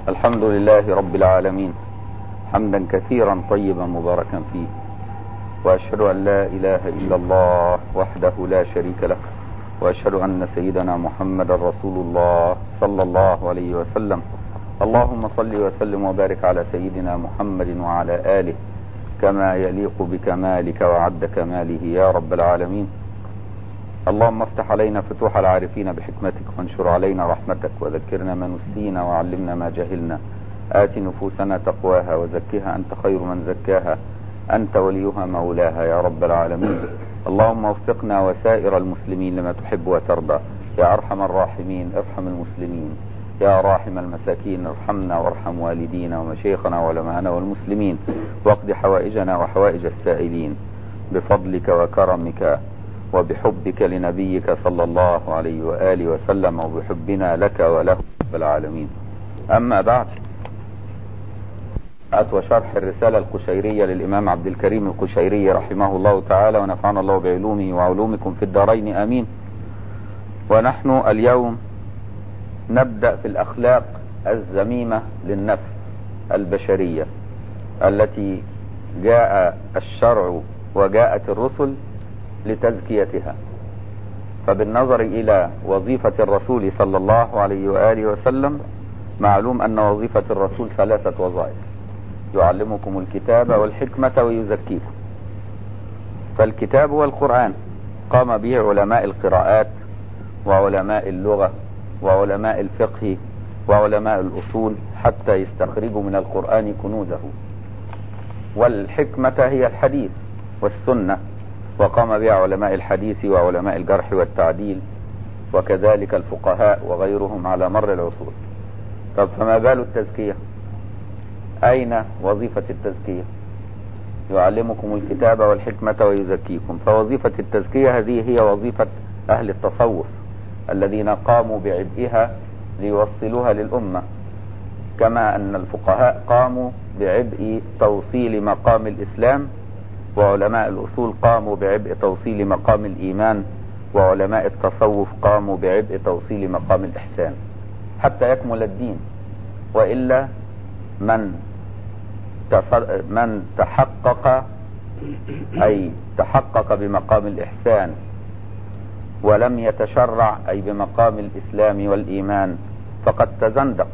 الحمد لله رب العالمين حمدا كثيرا طيبا مباركا فيه واشهد ان لا اله الا الله وحده لا شريك له واشهد ان سيدنا محمدا رسول الله صلى الله عليه وسلم اللهم صل وسلم وبارك على سيدنا محمد وعلى اله كما يليق بكمالك وعد كماله يا رب العالمين اللهم افتح علينا فتوح العارفين بحكمتك وانشر علينا رحمتك وذكرنا ما نسينا وعلمنا ما جهلنا آت نفوسنا تقواها وزكها أنت خير من زكاها أنت وليها مولاها يا رب العالمين اللهم وفقنا وسائر المسلمين لما تحب وترضى يا أرحم الراحمين ارحم المسلمين يا راحم المساكين ارحمنا وارحم والدينا ومشايخنا وعلماءنا والمسلمين واقض حوائجنا وحوائج السائلين بفضلك وكرمك وبحبك لنبيك صلى الله عليه وآله وسلم وبحبنا لك وله رب العالمين أما بعد وشرح الرسالة القشيرية للإمام عبد الكريم القشيري رحمه الله تعالى ونفعنا الله بعلومه وعلومكم في الدارين آمين ونحن اليوم نبدأ في الأخلاق الذميمة للنفس البشرية التي جاء الشرع وجاءت الرسل لتزكيتها فبالنظر إلى وظيفة الرسول صلى الله عليه وآله وسلم معلوم أن وظيفة الرسول ثلاثة وظائف يعلمكم الكتاب والحكمة ويزكيكم فالكتاب والقرآن قام به علماء القراءات وعلماء اللغة وعلماء الفقه وعلماء الأصول حتى يستخرجوا من القرآن كنوزه والحكمة هي الحديث والسنة وقام بها علماء الحديث وعلماء الجرح والتعديل وكذلك الفقهاء وغيرهم على مر العصور طب فما بال التزكية أين وظيفة التزكية يعلمكم الكتاب والحكمة ويزكيكم فوظيفة التزكية هذه هي وظيفة أهل التصوف الذين قاموا بعبئها ليوصلوها للأمة كما أن الفقهاء قاموا بعبء توصيل مقام الإسلام وعلماء الأصول قاموا بعبء توصيل مقام الإيمان وعلماء التصوف قاموا بعبء توصيل مقام الإحسان حتى يكمل الدين وإلا من من تحقق أي تحقق بمقام الإحسان ولم يتشرع أي بمقام الإسلام والإيمان فقد تزندق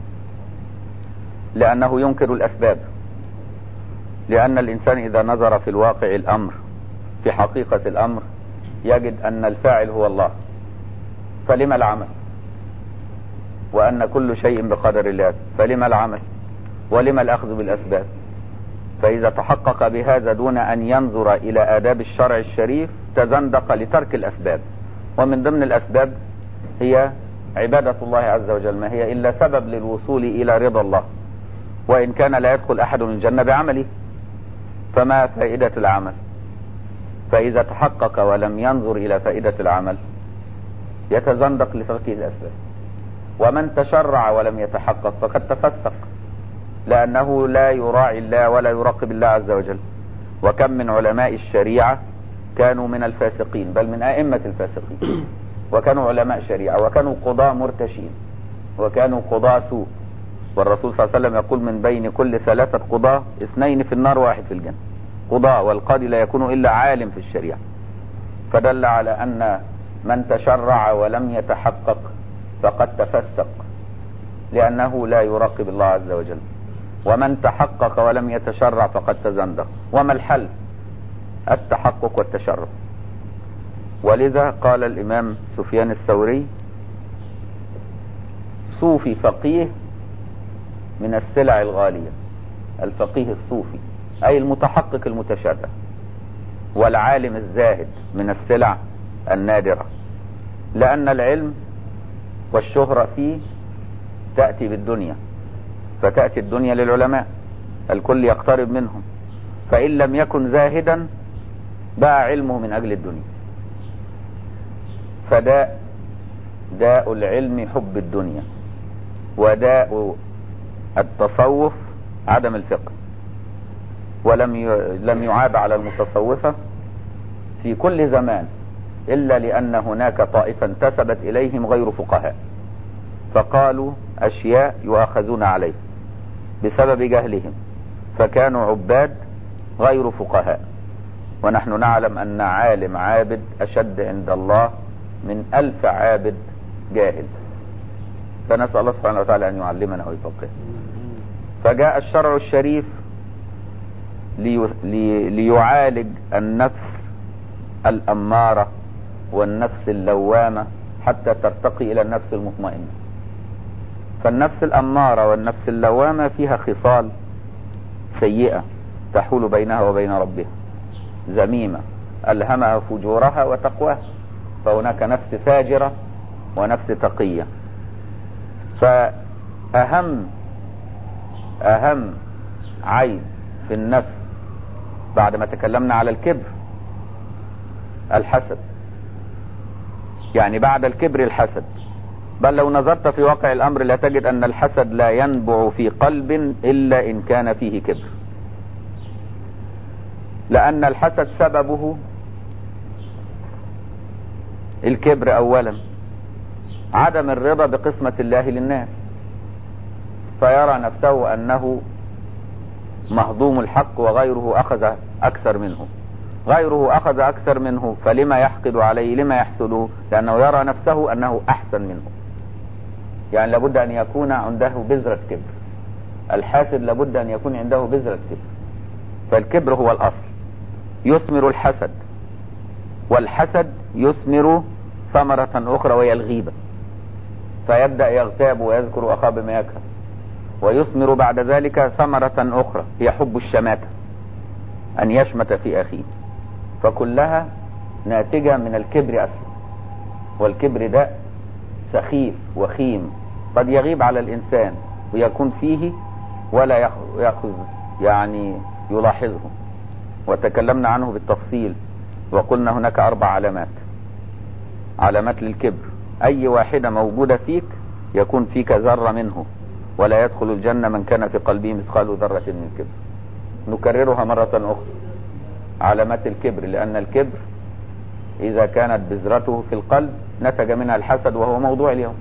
لأنه ينكر الأسباب لأن الإنسان إذا نظر في الواقع الأمر في حقيقة الأمر يجد أن الفاعل هو الله فلما العمل وأن كل شيء بقدر الله فلما العمل ولما الأخذ بالأسباب فإذا تحقق بهذا دون أن ينظر إلى آداب الشرع الشريف تزندق لترك الأسباب ومن ضمن الأسباب هي عبادة الله عز وجل ما هي إلا سبب للوصول إلى رضا الله وإن كان لا يدخل أحد الجنة بعمله فما فائدة العمل فإذا تحقق ولم ينظر إلى فائدة العمل يتزندق لتركه الأسباب ومن تشرع ولم يتحقق فقد تفسق لأنه لا يراعي الله ولا يراقب الله عز وجل وكم من علماء الشريعة كانوا من الفاسقين بل من أئمة الفاسقين وكانوا علماء شريعة وكانوا قضاة مرتشين وكانوا قضاة سوء والرسول صلى الله عليه وسلم يقول من بين كل ثلاثة قضاة اثنين في النار واحد في الجنة قضاة والقاضي لا يكون إلا عالم في الشريعة فدل على أن من تشرع ولم يتحقق فقد تفسق لأنه لا يراقب الله عز وجل ومن تحقق ولم يتشرع فقد تزندق وما الحل التحقق والتشرع ولذا قال الإمام سفيان الثوري صوفي فقيه من السلع الغالية الفقيه الصوفي أي المتحقق المتشرع والعالم الزاهد من السلع النادرة لأن العلم والشهرة فيه تأتي بالدنيا فتأتي الدنيا للعلماء الكل يقترب منهم فإن لم يكن زاهدا باع علمه من أجل الدنيا فداء داء العلم حب الدنيا وداء التصوف عدم الفقه ولم لم يعاب على المتصوفة في كل زمان إلا لأن هناك طائفة انتسبت إليهم غير فقهاء فقالوا أشياء يؤاخذون عليه بسبب جهلهم فكانوا عباد غير فقهاء ونحن نعلم أن عالم عابد أشد عند الله من ألف عابد جاهل فنسأل الله سبحانه وتعالى أن يعلمنا ويفقهنا فجاء الشرع الشريف لي لي ليعالج النفس الأمارة والنفس اللوامة حتى ترتقي إلى النفس المطمئنة فالنفس الأمارة والنفس اللوامة فيها خصال سيئة تحول بينها وبين ربها ذميمة ألهمها فجورها وتقواها فهناك نفس فاجرة ونفس تقية فأهم أهم عيب في النفس بعد ما تكلمنا على الكبر الحسد يعني بعد الكبر الحسد بل لو نظرت في واقع الأمر لا تجد أن الحسد لا ينبع في قلب إلا إن كان فيه كبر لأن الحسد سببه الكبر أولا عدم الرضا بقسمة الله للناس فيرى نفسه أنه مهضوم الحق وغيره أخذ أكثر منه غيره أخذ أكثر منه فلما يحقد عليه لما يحسده لأنه يرى نفسه أنه أحسن منه يعني لابد أن يكون عنده بذرة كبر الحاسد لابد أن يكون عنده بذرة كبر فالكبر هو الأصل يثمر الحسد والحسد يثمر ثمرة أخرى وهي الغيبة فيبدأ يغتاب ويذكر أخاه بما يكره ويثمر بعد ذلك ثمرة أخرى هي حب الشماتة أن يشمت في أخيه فكلها ناتجة من الكبر أصلا والكبر ده سخيف وخيم قد يغيب على الإنسان ويكون فيه ولا يأخذ يعني يلاحظه وتكلمنا عنه بالتفصيل وقلنا هناك أربع علامات علامات للكبر أي واحدة موجودة فيك يكون فيك ذرة منه ولا يدخل الجنة من كان في قلبه مثقال ذرة من كبر نكررها مرة أخرى علامات الكبر لأن الكبر إذا كانت بذرته في القلب نتج منها الحسد وهو موضوع اليوم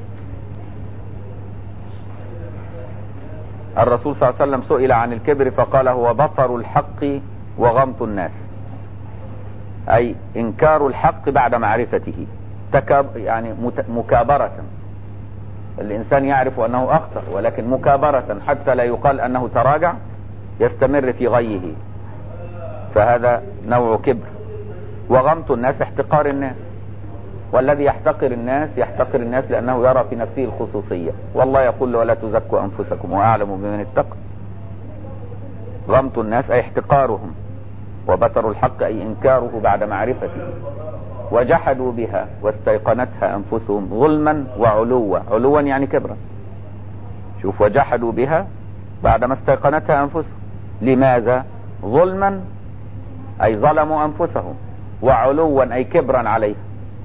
الرسول صلى الله عليه وسلم سئل عن الكبر فقال هو بطر الحق وغمط الناس أي إنكار الحق بعد معرفته تكاب يعني مكابرة الإنسان يعرف أنه أخطأ ولكن مكابرة حتى لا يقال أنه تراجع يستمر في غيه فهذا نوع كبر وغمط الناس احتقار الناس والذي يحتقر الناس يحتقر الناس لأنه يرى في نفسه الخصوصية والله يقول ولا تزكوا أنفسكم وأعلم بمن اتقى غمط الناس أي احتقارهم وبتر الحق أي إنكاره بعد معرفته وجحدوا بها واستيقنتها أنفسهم ظلما وعلوا علوا يعني كبرا شوف وجحدوا بها بعدما استيقنتها أنفسهم لماذا ظلما أي ظلموا أنفسهم وعلوا أي كبرا عليه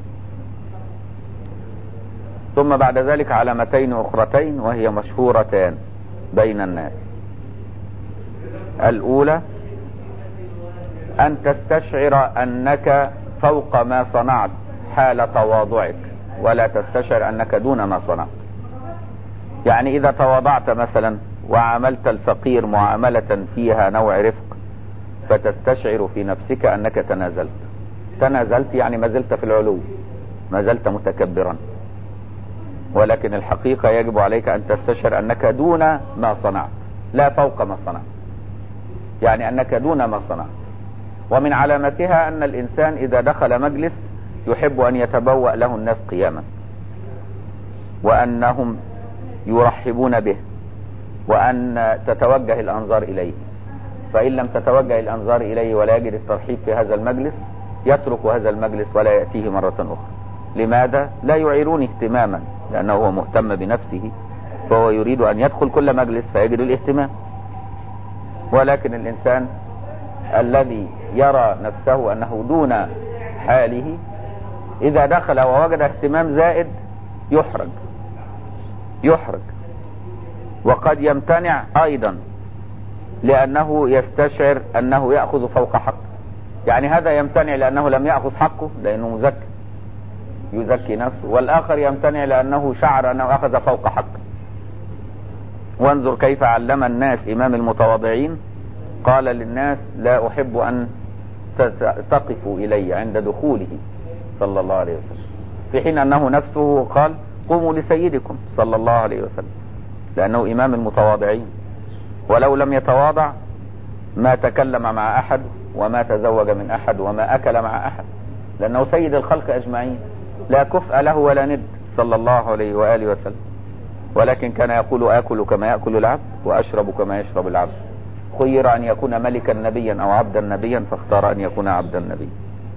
ثم بعد ذلك علامتين أخرتين وهي مشهورتان بين الناس الأولى أن تستشعر أنك فوق ما صنعت حال تواضعك ولا تستشعر أنك دون ما صنعت يعني إذا تواضعت مثلا وعاملت الفقير معاملة فيها نوع رفق فتستشعر في نفسك أنك تنازلت تنازلت يعني ما زلت في العلو ما زلت متكبرا ولكن الحقيقة يجب عليك أن تستشعر أنك دون ما صنعت لا فوق ما صنعت يعني أنك دون ما صنعت ومن علامتها أن الإنسان إذا دخل مجلس يحب أن يتبوأ له الناس قياما وأنهم يرحبون به وأن تتوجه الأنظار إليه فإن لم تتوجه الأنظار إليه ولا يجد الترحيب في هذا المجلس يترك هذا المجلس ولا يأتيه مرة أخرى لماذا؟ لا يعيرون اهتماما لأنه هو مهتم بنفسه فهو يريد أن يدخل كل مجلس فيجد الاهتمام ولكن الإنسان الذي يرى نفسه أنه دون حاله إذا دخل ووجد اهتمام زائد يحرج يحرج وقد يمتنع أيضا لأنه يستشعر أنه يأخذ فوق حقه يعني هذا يمتنع لأنه لم يأخذ حقه لأنه مزكي يزكي نفسه والآخر يمتنع لأنه شعر أنه أخذ فوق حقه وانظر كيف علم الناس إمام المتواضعين قال للناس لا أحب أن تقفوا إلي عند دخوله صلى الله عليه وسلم في حين أنه نفسه قال قوموا لسيدكم صلى الله عليه وسلم لأنه إمام المتواضعين ولو لم يتواضع ما تكلم مع أحد وما تزوج من أحد وما أكل مع أحد لأنه سيد الخلق أجمعين لا كفء له ولا ند صلى الله عليه وآله وسلم ولكن كان يقول آكل كما يأكل العبد وأشرب كما يشرب العبد خير أن يكون ملكا نبيا أو عبدا نبيا فاختار أن يكون عبدا نبيا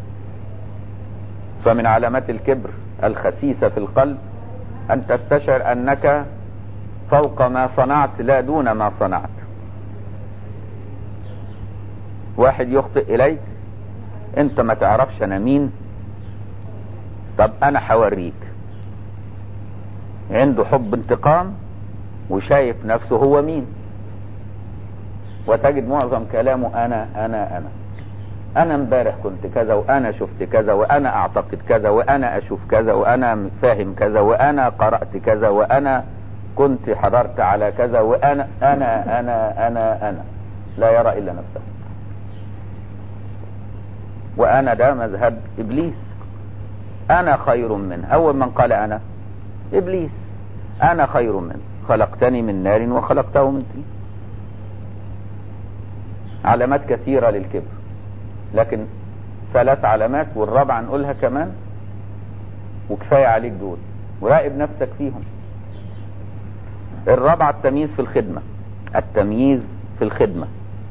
فمن علامات الكبر الخسيسة في القلب أن تستشعر أنك فوق ما صنعت لا دون ما صنعت واحد يخطئ إليك أنت ما تعرفش أنا مين طب أنا هوريك عنده حب انتقام وشايف نفسه هو مين وتجد معظم كلامه انا انا انا انا امبارح كنت كذا وانا شفت كذا وانا اعتقد كذا وانا اشوف كذا وانا فاهم كذا وانا قرأت كذا وانا كنت حضرت على كذا وانا انا انا انا انا لا يرى الا نفسه وانا ده مذهب ابليس انا خير منه اول من قال انا ابليس انا خير منه خلقتني من نار وخلقته من طين علامات كثيرة للكبر لكن ثلاث علامات والرابعة نقولها كمان وكفاية عليك دول وراقب نفسك فيهم الرابعة التمييز في الخدمة التمييز في الخدمة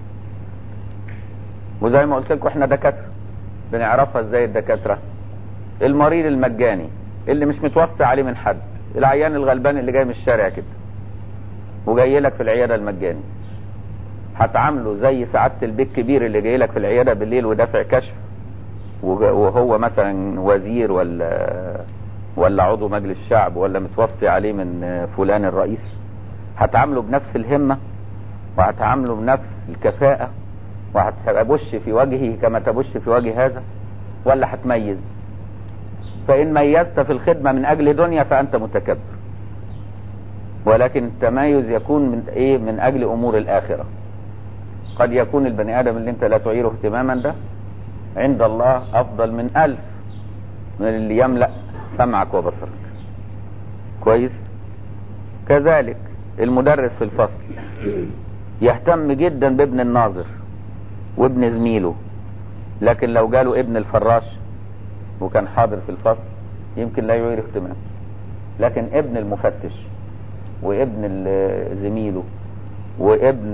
وزي ما قلت لكم احنا دكاترة بنعرفها ازاي الدكاترة المريض المجاني اللي مش متوصي عليه من حد العيان الغلبان اللي جاي من الشارع كده وجاي لك في العيادة المجاني هتعامله زي سعادة البيت كبير اللي جاي لك في العيادة بالليل ودافع كشف وهو مثلا وزير ولا ولا عضو مجلس الشعب ولا متوصي عليه من فلان الرئيس هتعامله بنفس الهمة وهتعامله بنفس الكفاءة وهتبش في وجهه كما تبش في وجه هذا ولا هتميز فإن ميزت في الخدمة من أجل دنيا فأنت متكبر ولكن التميز يكون من إيه من أجل أمور الآخرة قد يكون البني آدم اللي أنت لا تعيره اهتماما ده عند الله أفضل من ألف من اللي يملأ سمعك وبصرك كويس كذلك المدرس في الفصل يهتم جدا بابن الناظر وابن زميله لكن لو جاله ابن الفراش وكان حاضر في الفصل يمكن لا يعير اهتمام لكن ابن المفتش وابن زميله وابن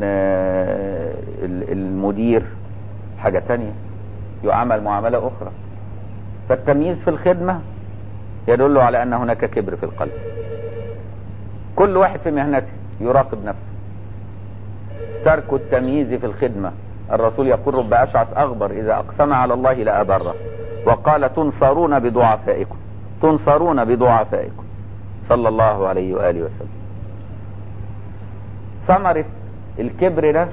المدير حاجة تانية يعامل معاملة أخرى فالتمييز في الخدمة يدل على أن هناك كبر في القلب كل واحد في مهنته يراقب نفسه ترك التمييز في الخدمة الرسول يقول رب أشعث أغبر إذا أقسم على الله لأبره وقال تنصرون بضعفائكم تنصرون بضعفائكم صلى الله عليه وآله وسلم ثمرة الكبر ده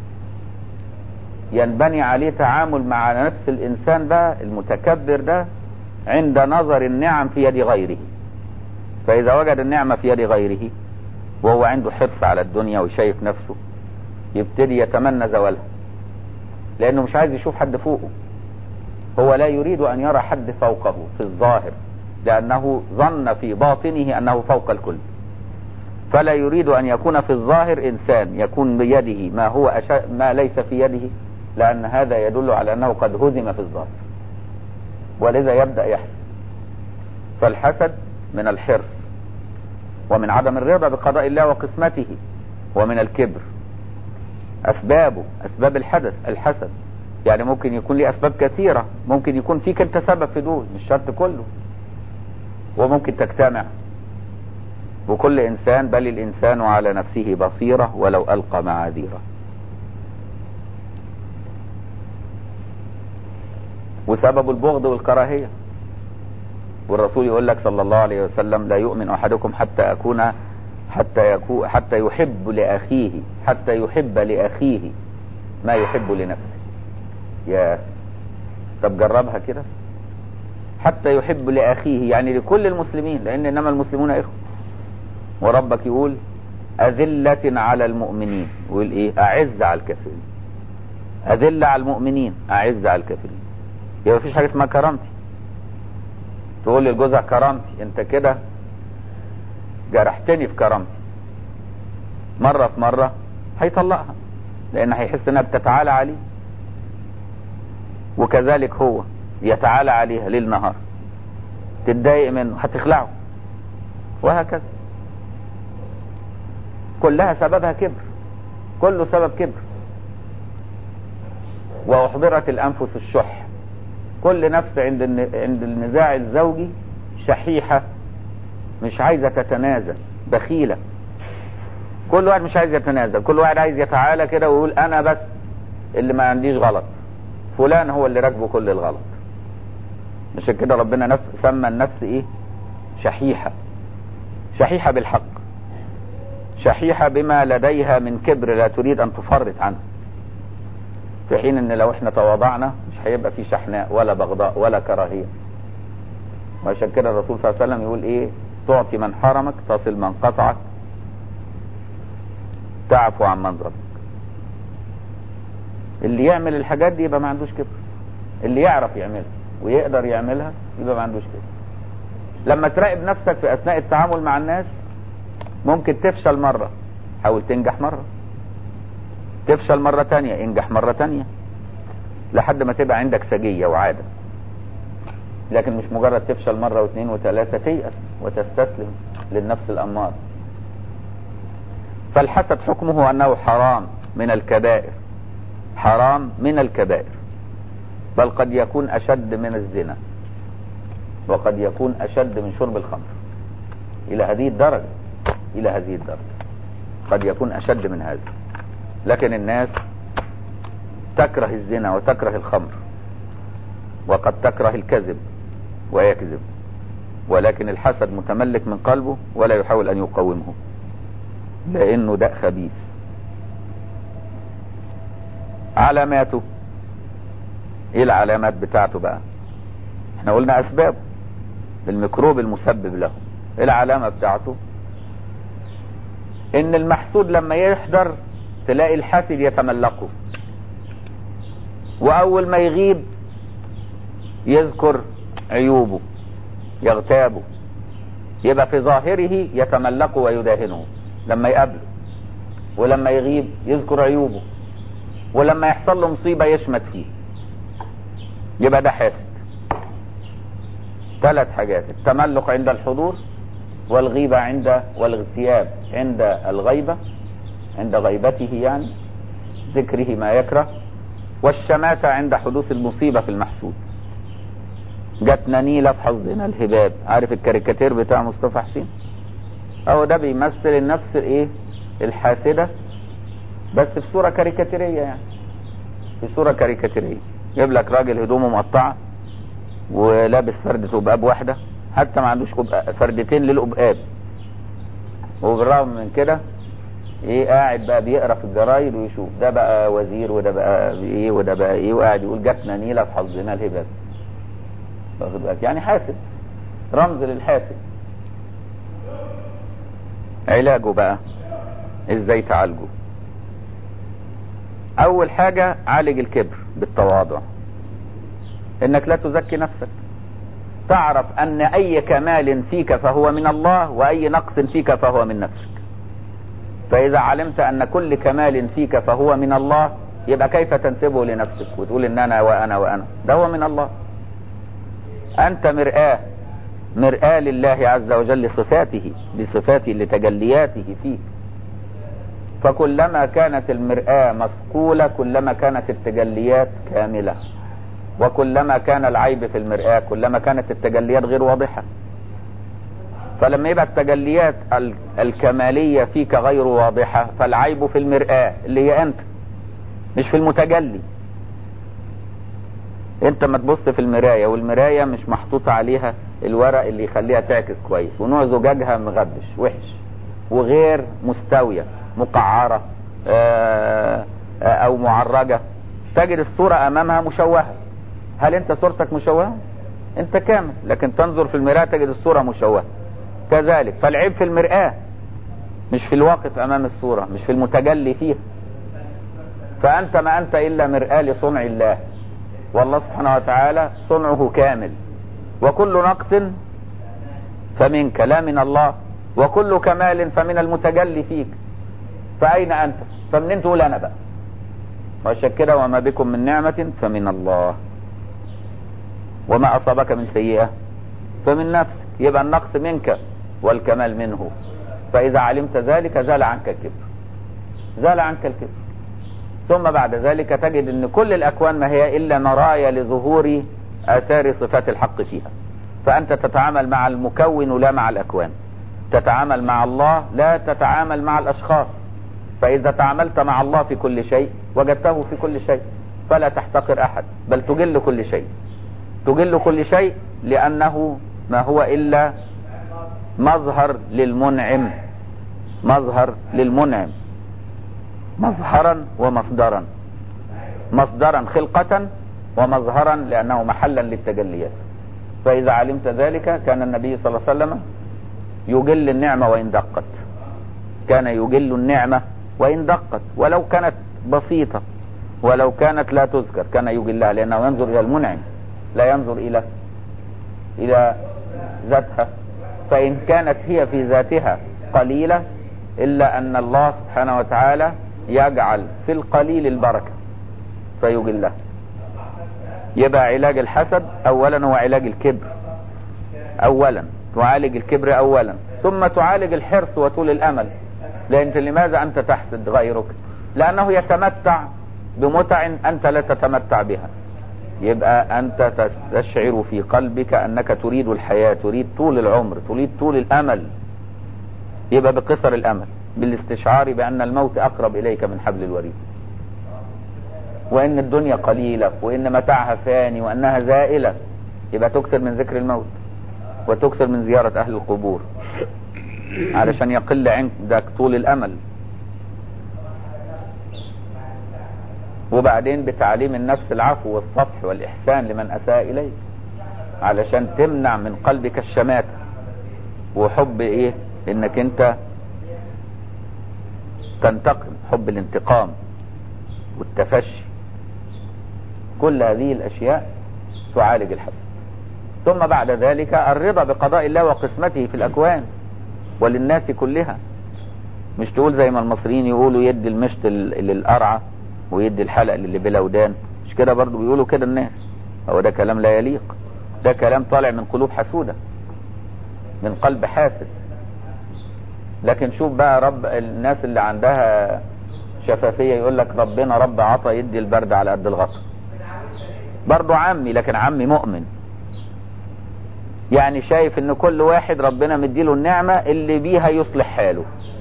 ينبني عليه تعامل مع نفس الإنسان بقى المتكبر ده عند نظر النعم في يد غيره فإذا وجد النعمة في يد غيره وهو عنده حرص على الدنيا وشايف نفسه يبتدي يتمنى زوالها لأنه مش عايز يشوف حد فوقه هو لا يريد أن يرى حد فوقه في الظاهر لأنه ظن في باطنه أنه فوق الكل فلا يريد أن يكون في الظاهر إنسان يكون بيده ما هو أشا... ما ليس في يده لأن هذا يدل على أنه قد هزم في الظاهر ولذا يبدأ يحسد فالحسد من الحرص ومن عدم الرضا بقضاء الله وقسمته ومن الكبر أسبابه أسباب الحدث الحسد يعني ممكن يكون ليه أسباب كثيرة ممكن يكون فيك أنت سبب في دول مش شرط كله وممكن تجتمع وكل إنسان بل الإنسان على نفسه بصيرة ولو ألقى معاذيره وسبب البغض والكراهية والرسول يقول لك صلى الله عليه وسلم لا يؤمن أحدكم حتى أكون حتى يكون حتى يحب لأخيه حتى يحب لأخيه ما يحب لنفسه يا طب جربها كده حتى يحب لأخيه يعني لكل المسلمين لأن إنما المسلمون إخوة وربك يقول أذلة على المؤمنين ويقول إيه أعز على الكافرين أذلة على المؤمنين أعز على الكافرين يبقى مفيش حاجة اسمها كرامتي تقول للجوزة كرامتي انت كده جرحتني في كرامتي مرة في مرة هيطلقها لان هيحس انها بتتعالى عليه وكذلك هو يتعالى عليها ليل نهار تتضايق منه هتخلعه وهكذا كلها سببها كبر كله سبب كبر واحضرت الانفس الشح كل نفس عند عند النزاع الزوجي شحيحة مش عايزة تتنازل بخيلة كل واحد مش عايز يتنازل كل واحد عايز يتعالى كده ويقول انا بس اللي ما عنديش غلط فلان هو اللي راكبه كل الغلط عشان كده ربنا نف... سمى النفس ايه شحيحة شحيحة بالحق شحيحة بما لديها من كبر لا تريد ان تفرط عنه في حين ان لو احنا تواضعنا مش هيبقى في شحناء ولا بغضاء ولا كراهية وعشان كده الرسول صلى الله عليه وسلم يقول ايه تعطي من حرمك تصل من قطعك تعفو عن من ظلمك اللي يعمل الحاجات دي يبقى ما عندوش كبر اللي يعرف يعملها ويقدر يعملها يبقى ما عندوش كبر لما تراقب نفسك في اثناء التعامل مع الناس ممكن تفشل مرة حاول تنجح مرة تفشل مرة تانية انجح مرة تانية لحد ما تبقى عندك سجية وعادة لكن مش مجرد تفشل مرة واثنين وثلاثة تيأس وتستسلم للنفس الأمار فالحسد حكمه أنه حرام من الكبائر حرام من الكبائر بل قد يكون أشد من الزنا وقد يكون أشد من شرب الخمر إلى هذه الدرجة إلى هذه الدرجة قد يكون أشد من هذا لكن الناس تكره الزنا وتكره الخمر وقد تكره الكذب ويكذب ولكن الحسد متملك من قلبه ولا يحاول ان يقاومه لانه داء خبيث علاماته ايه العلامات بتاعته بقى احنا قلنا اسبابه الميكروب المسبب له ايه العلامة بتاعته ان المحسود لما يحضر تلاقي الحاسد يتملقه واول ما يغيب يذكر عيوبه يغتابه يبقى في ظاهره يتملقه ويداهنه لما يقابله ولما يغيب يذكر عيوبه ولما يحصل له مصيبة يشمت فيه يبقى ده حاسد ثلاث حاجات التملق عند الحضور والغيبة عند والاغتياب عند الغيبة عند غيبته يعني ذكره ما يكره والشماتة عند حدوث المصيبة في المحسود جاتنا نيلة في حظنا الهباب عارف الكاريكاتير بتاع مصطفى حسين هو ده بيمثل النفس الايه الحاسدة بس في صورة كاريكاتيرية يعني في صورة كاريكاتيرية يجيب لك راجل هدومه مقطعة ولابس فردة أبقاب واحدة حتى ما عندوش فردتين للأبقاب وبالرغم من كده ايه قاعد بقى بيقرا في الجرايد ويشوف ده بقى وزير وده بقى ايه وده بقى ايه وقاعد يقول جاتنا نيله في حظنا الهباب واخد بالك يعني حاسد رمز للحاسد علاجه بقى ازاي تعالجه اول حاجة عالج الكبر بالتواضع انك لا تزكي نفسك تعرف ان اي كمال فيك فهو من الله واي نقص فيك فهو من نفسك فاذا علمت ان كل كمال فيك فهو من الله يبقى كيف تنسبه لنفسك وتقول ان انا وانا وانا ده هو من الله انت مرآة مرآة لله عز وجل لصفاته لصفاته لتجلياته فيك فكلما كانت المرآة مثقولة كلما كانت التجليات كاملة وكلما كان العيب في المرآة كلما كانت التجليات غير واضحة فلما يبقى التجليات الكمالية فيك غير واضحة فالعيب في المرآة اللي هي انت مش في المتجلي انت ما تبص في المراية والمراية مش محطوط عليها الورق اللي يخليها تعكس كويس ونوع زجاجها مغبش وحش وغير مستوية مقعرة اه اه او معرجة تجد الصورة امامها مشوهة هل انت صورتك مشوهة انت كامل لكن تنظر في المرآة تجد الصورة مشوهة كذلك فالعيب في المرآة مش في الواقف امام الصورة مش في المتجلي فيها فانت ما انت الا مرآة لصنع الله والله سبحانه وتعالى صنعه كامل وكل نقص فمنك لا من الله وكل كمال فمن المتجلي فيك فأين أنت فمنين تقول أنا بقى وعشان كده وما بكم من نعمة فمن الله وما أصابك من سيئة فمن نفسك يبقى النقص منك والكمال منه فإذا علمت ذلك زال عنك الكبر زال عنك الكبر ثم بعد ذلك تجد ان كل الاكوان ما هي الا نرايا لظهور اثار صفات الحق فيها فانت تتعامل مع المكون لا مع الاكوان تتعامل مع الله لا تتعامل مع الاشخاص فاذا تعاملت مع الله في كل شيء وجدته في كل شيء فلا تحتقر احد بل تجل كل شيء تجل كل شيء لانه ما هو الا مظهر للمنعم مظهر للمنعم مظهرا ومصدرا مصدرا خلقة ومظهرا لأنه محلا للتجليات فإذا علمت ذلك كان النبي صلى الله عليه وسلم يجل النعمة وإن دقت كان يجل النعمة وإن دقت ولو كانت بسيطة ولو كانت لا تذكر كان يجلها لأنه ينظر إلى المنعم لا ينظر إلى إلى ذاتها فإن كانت هي في ذاتها قليلة إلا أن الله سبحانه وتعالى يجعل في القليل البركة فيجلها يبقى علاج الحسد اولا هو علاج الكبر اولا تعالج الكبر اولا ثم تعالج الحرص وطول الامل لان لماذا انت تحسد غيرك لانه يتمتع بمتع انت لا تتمتع بها يبقى انت تشعر في قلبك انك تريد الحياة تريد طول العمر تريد طول الامل يبقى بقصر الامل بالاستشعار بان الموت اقرب اليك من حبل الوريد وان الدنيا قليلة وان متاعها فاني وانها زائلة يبقى تكثر من ذكر الموت وتكثر من زيارة اهل القبور علشان يقل عندك طول الامل وبعدين بتعليم النفس العفو والصفح والاحسان لمن اساء اليك علشان تمنع من قلبك الشماتة وحب ايه انك انت تنتقم حب الانتقام والتفشي كل هذه الاشياء تعالج الحسد ثم بعد ذلك الرضا بقضاء الله وقسمته في الاكوان وللناس كلها مش تقول زي ما المصريين يقولوا يدي المشط للقرعة ويدي الحلق للي بلا ودان مش كده برضو بيقولوا كده الناس هو ده كلام لا يليق ده كلام طالع من قلوب حسودة من قلب حاسد لكن شوف بقى رب الناس اللي عندها شفافية يقول لك ربنا رب عطا يدي البرد على قد الغطا برضو عمي لكن عمي مؤمن يعني شايف ان كل واحد ربنا مديله النعمة اللي بيها يصلح حاله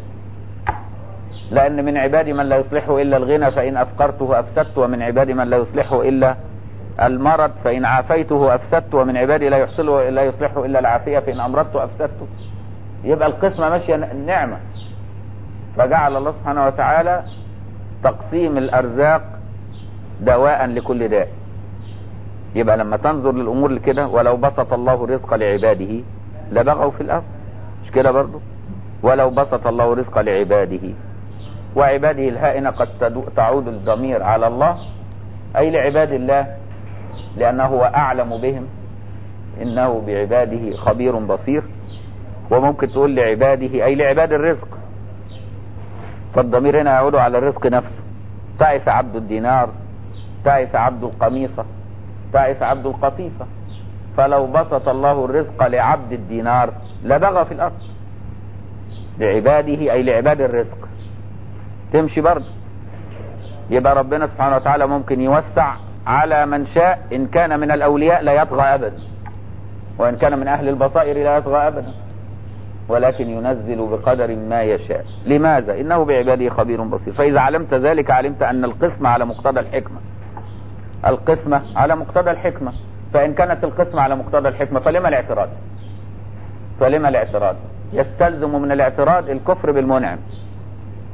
لان من عبادي من لا يصلحه الا الغنى فان افقرته افسدت ومن عبادي من لا يصلحه الا المرض فان عافيته افسدت ومن عبادي لا يحصله لا يصلحه الا العافية فان امرضته افسدته يبقى القسمة ماشية النعمة فجعل الله سبحانه وتعالى تقسيم الارزاق دواء لكل داء يبقى لما تنظر للامور كده ولو بسط الله الرزق لعباده لبغوا في الارض مش كده برضو ولو بسط الله الرزق لعباده وعباده الهائنة قد تعود الضمير على الله اي لعباد الله لانه هو اعلم بهم انه بعباده خبير بصير وممكن تقول لعباده اي لعباد الرزق فالضمير هنا يعود على الرزق نفسه تعس عبد الدينار تعس عبد القميصة تعس عبد القطيفة فلو بسط الله الرزق لعبد الدينار لبغى في الأرض لعباده أي لعباد الرزق تمشي برضه يبقى ربنا سبحانه وتعالى ممكن يوسع على من شاء إن كان من الأولياء لا يطغى أبدا وإن كان من أهل البصائر لا يطغى أبدا ولكن ينزل بقدر ما يشاء لماذا إنه بعباده خبير بصير فإذا علمت ذلك علمت أن القسمة على مقتضى الحكمة القسمة على مقتضى الحكمة فإن كانت القسمة على مقتضى الحكمة فلما الاعتراض فلما الاعتراض يستلزم من الاعتراض الكفر بالمنعم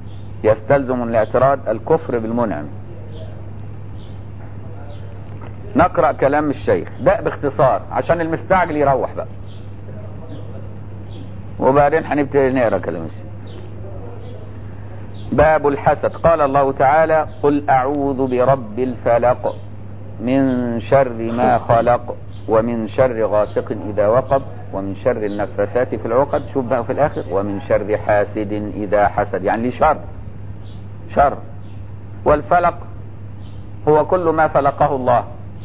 يستلزم من الاعتراض الكفر بالمنعم نقرأ كلام الشيخ ده باختصار عشان المستعجل يروح بقى وبعدين هنبتدي نقرا كلام الشيخ باب الحسد قال الله تعالى قل أعوذ برب الفلق من شر ما خلق ومن شر غاسق إذا وقب ومن شر النفاثات في العقد شوف بقى في الآخر ومن شر حاسد إذا حسد يعني ليه شر شر والفلق هو كل ما فلقه الله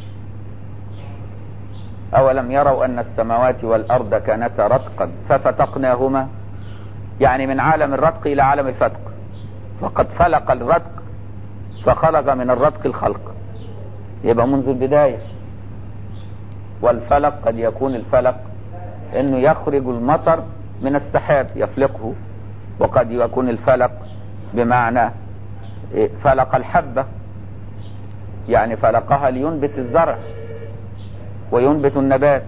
أولم يروا أن السماوات والأرض كانتا رتقا ففتقناهما يعني من عالم الرتق إلى عالم الفتق فقد فلق الرتق فخلق من الرتق الخلق يبقى منذ البداية والفلق قد يكون الفلق انه يخرج المطر من السحاب يفلقه وقد يكون الفلق بمعنى فلق الحبة يعني فلقها لينبت الزرع وينبت النبات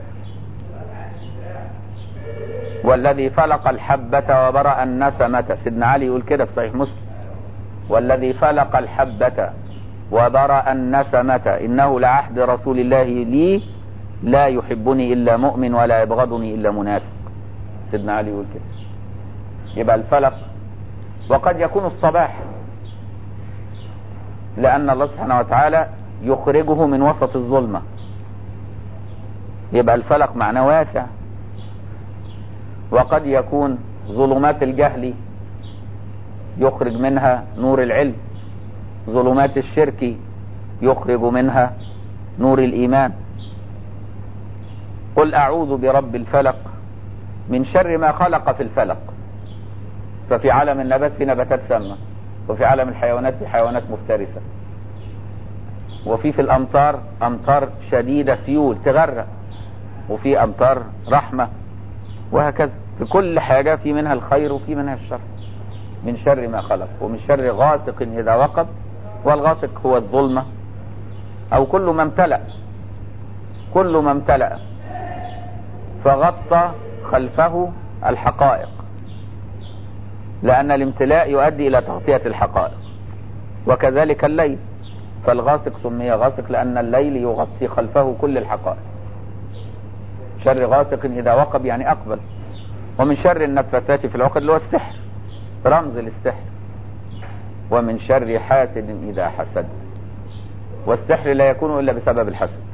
والذي فلق الحبة وبرأ النسمة سيدنا علي يقول كده في صحيح مسلم والذي فلق الحبة وبرأ النسمة إنه لعهد رسول الله لي لا يحبني إلا مؤمن ولا يبغضني إلا منافق سيدنا علي يقول كده يبقى الفلق وقد يكون الصباح لأن الله سبحانه وتعالى يخرجه من وسط الظلمة يبقى الفلق معناه واسع وقد يكون ظلمات الجهل يخرج منها نور العلم ظلمات الشرك يخرج منها نور الإيمان قل أعوذ برب الفلق من شر ما خلق في الفلق ففي عالم النبات في نباتات سامة وفي عالم الحيوانات في حيوانات مفترسة وفي في الأمطار أمطار شديدة سيول تغرق وفي أمطار رحمة وهكذا في كل حاجة في منها الخير وفي منها الشر من شر ما خلق ومن شر غاسق إذا وقب والغاسق هو الظلمة أو كل ما امتلأ كل ما امتلأ فغطى خلفه الحقائق لأن الامتلاء يؤدي إلى تغطية الحقائق وكذلك الليل فالغاسق سمي غاسق لأن الليل يغطي خلفه كل الحقائق شر غاسق إذا وقب يعني أقبل ومن شر النفاثات في العقد اللي هو السحر رمز للسحر ومن شر حاسد إذا حسد والسحر لا يكون إلا بسبب الحسد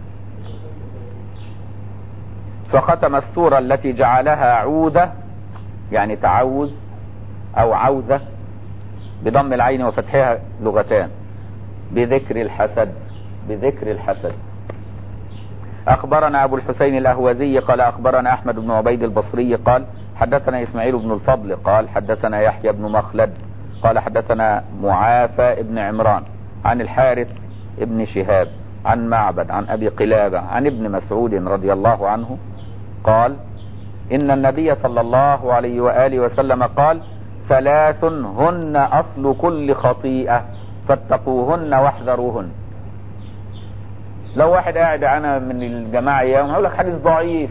فختم السورة التي جعلها عودة يعني تعوذ أو عوذة بضم العين وفتحها لغتان بذكر الحسد بذكر الحسد أخبرنا أبو الحسين الأهوزي قال أخبرنا أحمد بن عبيد البصري قال حدثنا إسماعيل بن الفضل قال حدثنا يحيى بن مخلد قال حدثنا معافى بن عمران عن الحارث بن شهاب عن معبد عن أبي قلابة عن ابن مسعود رضي الله عنه قال إن النبي صلى الله عليه وآله وسلم قال ثلاث هن أصل كل خطيئة فاتقوهن واحذروهن لو واحد قاعد انا من الجماعة ايام هقول لك حديث ضعيف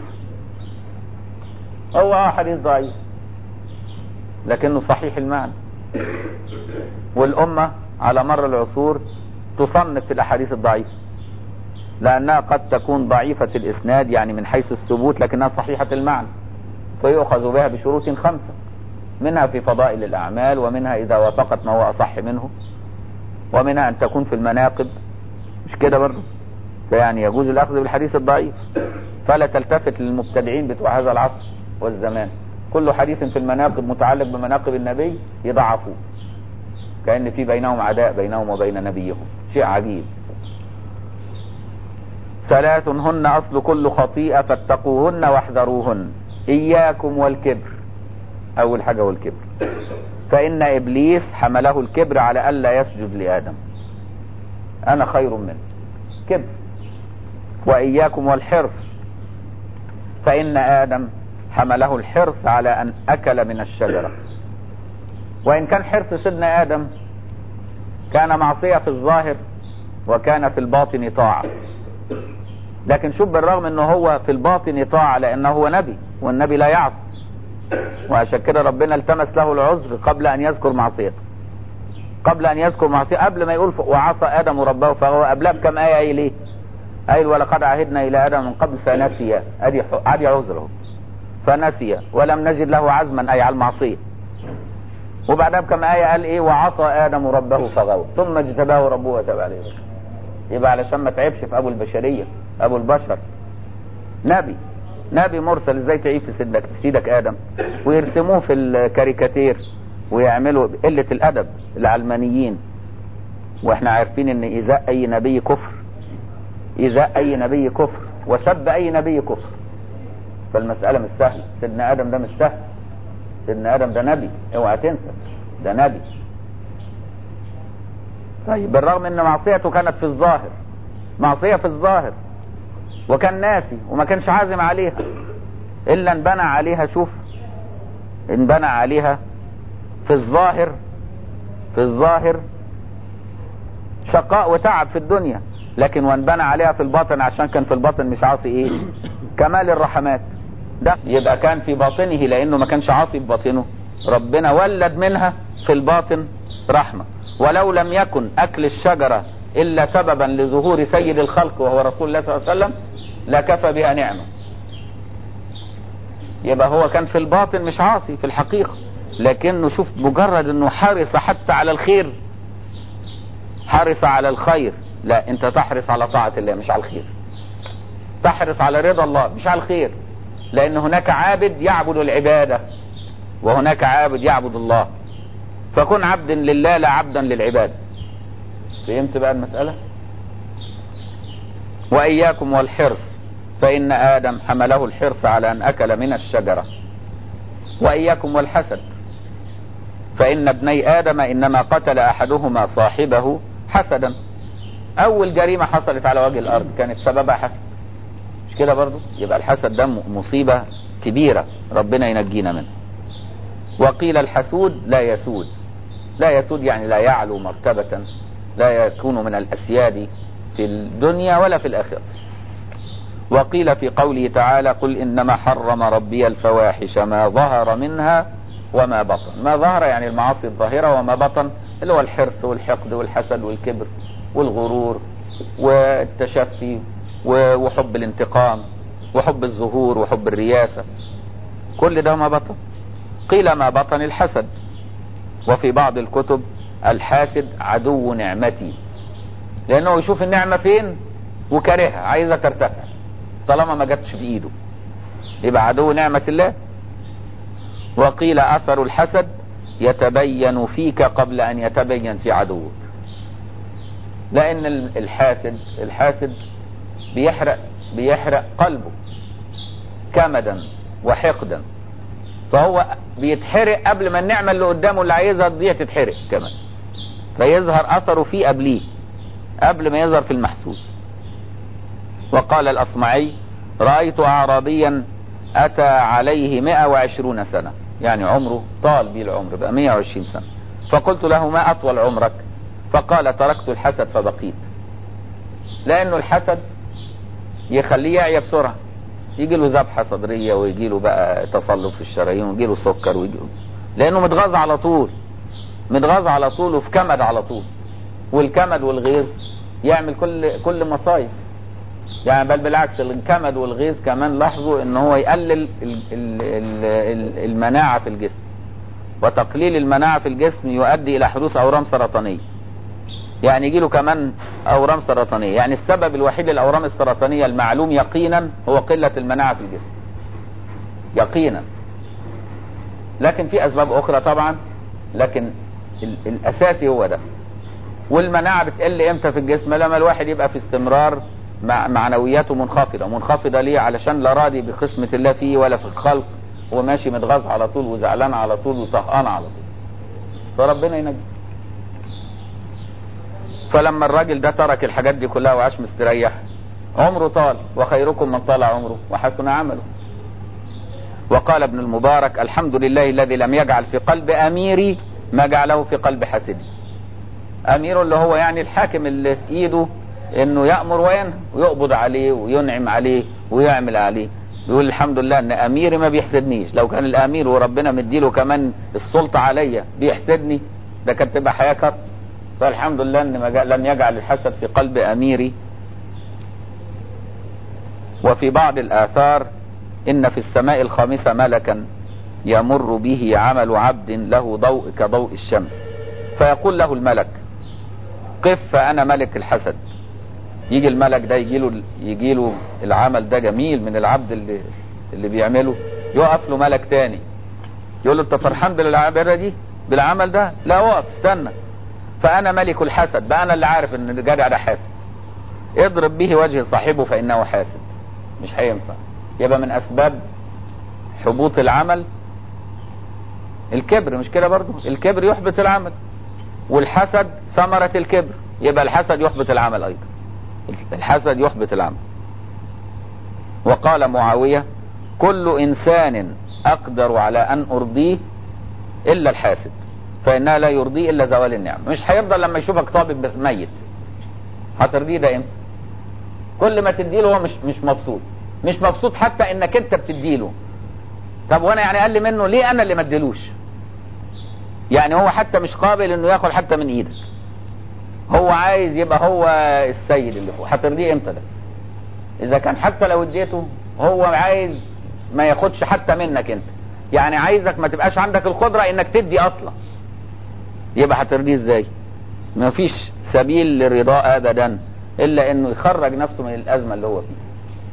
هو اه حديث ضعيف لكنه صحيح المعنى والأمة على مر العصور تصنف في الأحاديث الضعيفة لأنها قد تكون ضعيفة الإسناد يعني من حيث الثبوت لكنها صحيحة المعنى فيؤخذ بها بشروط خمسة منها في فضائل الأعمال ومنها إذا وافقت ما هو أصح منه ومنها أن تكون في المناقب مش كده برضه فيعني يجوز الأخذ بالحديث الضعيف فلا تلتفت للمبتدعين بتوع هذا العصر والزمان كل حديث في المناقب متعلق بمناقب النبي يضعفوه كأن في بينهم عداء بينهم وبين نبيهم شيء عجيب ثلاث هن أصل كل خطيئة فاتقوهن واحذروهن إياكم والكبر أول حاجة والكبر فإن إبليس حمله الكبر على ألا يسجد لآدم أنا خير منه كبر وإياكم والحرص فإن آدم حمله الحرص على أن أكل من الشجرة وإن كان حرص سيدنا آدم كان معصية في الظاهر وكان في الباطن طاعة لكن شوف بالرغم انه هو في الباطن طاعة لانه هو نبي والنبي لا يعصي وعشان كده ربنا التمس له العذر قبل ان يذكر معصيته قبل ان يذكر معصيته قبل ما يقول وعصى ادم ربه فهو قبلها بكم ايه ايه ليه قال ولقد عهدنا الى ادم من قبل فنسي ادي ادي عذره فنسي ولم نجد له عزما اي على المعصيه وبعدها بكم آية قال إيه وعصى آدم ربه فغوى ثم اجتباه ربه وتاب عليه يبقى علشان ما تعبش في أبو البشرية أبو البشر نبي نبي مرسل ازاي تعيب في سيدك في سيدك آدم ويرسموه في الكاريكاتير ويعملوا قلة الأدب العلمانيين واحنا عارفين ان إيذاء أي نبي كفر إيذاء أي نبي كفر وسب أي نبي كفر فالمسألة مش سهلة سيدنا آدم ده مش سهل سيدنا ادم ده نبي اوعى تنسى ده نبي طيب بالرغم ان معصيته كانت في الظاهر معصية في الظاهر وكان ناسي وما كانش عازم عليها الا انبنى عليها شوف انبنى عليها في الظاهر في الظاهر شقاء وتعب في الدنيا لكن وانبنى عليها في الباطن عشان كان في الباطن مش عاصي ايه كمال الرحمات ده يبقى كان في باطنه لانه ما كانش عاصي في باطنه ربنا ولد منها في الباطن رحمة ولو لم يكن اكل الشجرة الا سببا لظهور سيد الخلق وهو رسول الله صلى الله عليه وسلم لكفى بها نعمة يبقى هو كان في الباطن مش عاصي في الحقيقة لكنه شوف مجرد انه حرص حتى على الخير حرص على الخير لا انت تحرص على طاعة الله مش على الخير تحرص على رضا الله مش على الخير لان هناك عابد يعبد العبادة وهناك عابد يعبد الله فكن عبدا لله لا عبدا للعبادة فهمت بقى المسألة واياكم والحرص فان ادم حمله الحرص على ان اكل من الشجرة واياكم والحسد فان ابني ادم انما قتل احدهما صاحبه حسدا اول جريمة حصلت على وجه الارض كانت سببها حسد مش كده برضو يبقى الحسد ده مصيبة كبيرة ربنا ينجينا منه وقيل الحسود لا يسود لا يسود يعني لا يعلو مرتبة لا يكون من الأسياد في الدنيا ولا في الآخرة وقيل في قوله تعالى قل إنما حرم ربي الفواحش ما ظهر منها وما بطن ما ظهر يعني المعاصي الظاهرة وما بطن اللي هو الحرص والحقد والحسد والكبر والغرور والتشفي وحب الانتقام وحب الظهور وحب الرياسة كل ده ما بطن قيل ما بطن الحسد وفي بعض الكتب الحاسد عدو نعمتي لانه يشوف النعمة فين وكارهها عايزة ترتفع طالما ما جاتش في ايده يبقى عدو نعمة الله وقيل اثر الحسد يتبين فيك قبل ان يتبين في عدوك لان الحاسد الحاسد بيحرق بيحرق قلبه كمدا وحقدا فهو بيتحرق قبل ما النعمة اللي قدامه اللي عايزها دي تتحرق كمان فيظهر اثره فيه قبليه قبل ما يظهر في المحسوس وقال الاصمعي رأيت اعرابيا اتى عليه 120 سنة يعني عمره طال بيه العمر بقى 120 سنة فقلت له ما اطول عمرك فقال تركت الحسد فبقيت لانه الحسد يخليه يعيا بسرعة يجي له ذبحة صدرية ويجي له بقى تصلب في الشرايين ويجي له سكر ويجي له لانه متغاظ على طول متغاظ على طول وفي كمد على طول والكمد والغيظ يعمل كل كل مصايب يعني بل بالعكس الكمد والغيظ كمان لاحظوا ان هو يقلل ال ال ال المناعة في الجسم وتقليل المناعة في الجسم يؤدي الى حدوث اورام سرطانية يعني يجي له كمان اورام سرطانية يعني السبب الوحيد للاورام السرطانية المعلوم يقينا هو قلة المناعة في الجسم يقينا لكن في اسباب اخرى طبعا لكن الاساسي هو ده والمناعة بتقل امتى في الجسم لما الواحد يبقى في استمرار مع معنوياته منخفضة منخفضة ليه علشان لا راضي بقسمة الله فيه ولا في الخلق وماشي متغاظ على طول وزعلان على طول وطهقان على طول فربنا ينجي فلما الراجل ده ترك الحاجات دي كلها وعاش مستريح عمره طال وخيركم من طال عمره وحسن عمله وقال ابن المبارك الحمد لله الذي لم يجعل في قلب اميري ما جعله في قلب حاسدي اميره اللي هو يعني الحاكم اللي في ايده انه يأمر وينهى ويقبض عليه وينعم عليه ويعمل عليه يقول الحمد لله ان اميري ما بيحسدنيش لو كان الامير وربنا مديله كمان السلطة عليا بيحسدني ده كانت تبقى حياة كرب فالحمد لله ان لم يجعل الحسد في قلب اميري وفي بعض الآثار إن في السماء الخامسة ملكا يمر به عمل عبد له ضوء كضوء الشمس فيقول له الملك قف فأنا ملك الحسد يجي الملك ده يجي له يجي له العمل ده جميل من العبد اللي اللي بيعمله يقف له ملك تاني يقول له انت فرحان بالعباده دي بالعمل ده لا اقف استنى فانا ملك الحسد بقى انا اللي عارف ان الجدع ده حاسد اضرب به وجه صاحبه فانه حاسد مش هينفع يبقى من اسباب حبوط العمل الكبر مش كده برضو الكبر يحبط العمل والحسد ثمرة الكبر يبقى الحسد يحبط العمل ايضا الحسد يحبط العمل وقال معاوية كل انسان اقدر على ان ارضيه الا الحاسد فانها لا يرضيه الا زوال النعمة مش هيرضى لما يشوفك طابب بس ميت هترضيه ده امتى كل ما تديله هو مش مش مبسوط مش مبسوط حتى انك انت بتديله طب وانا يعني اقل منه ليه انا اللي ما اديلوش يعني هو حتى مش قابل انه ياكل حتى من ايدك هو عايز يبقى هو السيد اللي فوق هترضيه امتى ده اذا كان حتى لو اديته هو عايز ما ياخدش حتى منك انت يعني عايزك ما تبقاش عندك القدرة انك تدي اصلا يبقى هترضيه ازاي ما فيش سبيل للرضا ابدا الا انه يخرج نفسه من الازمة اللي هو فيها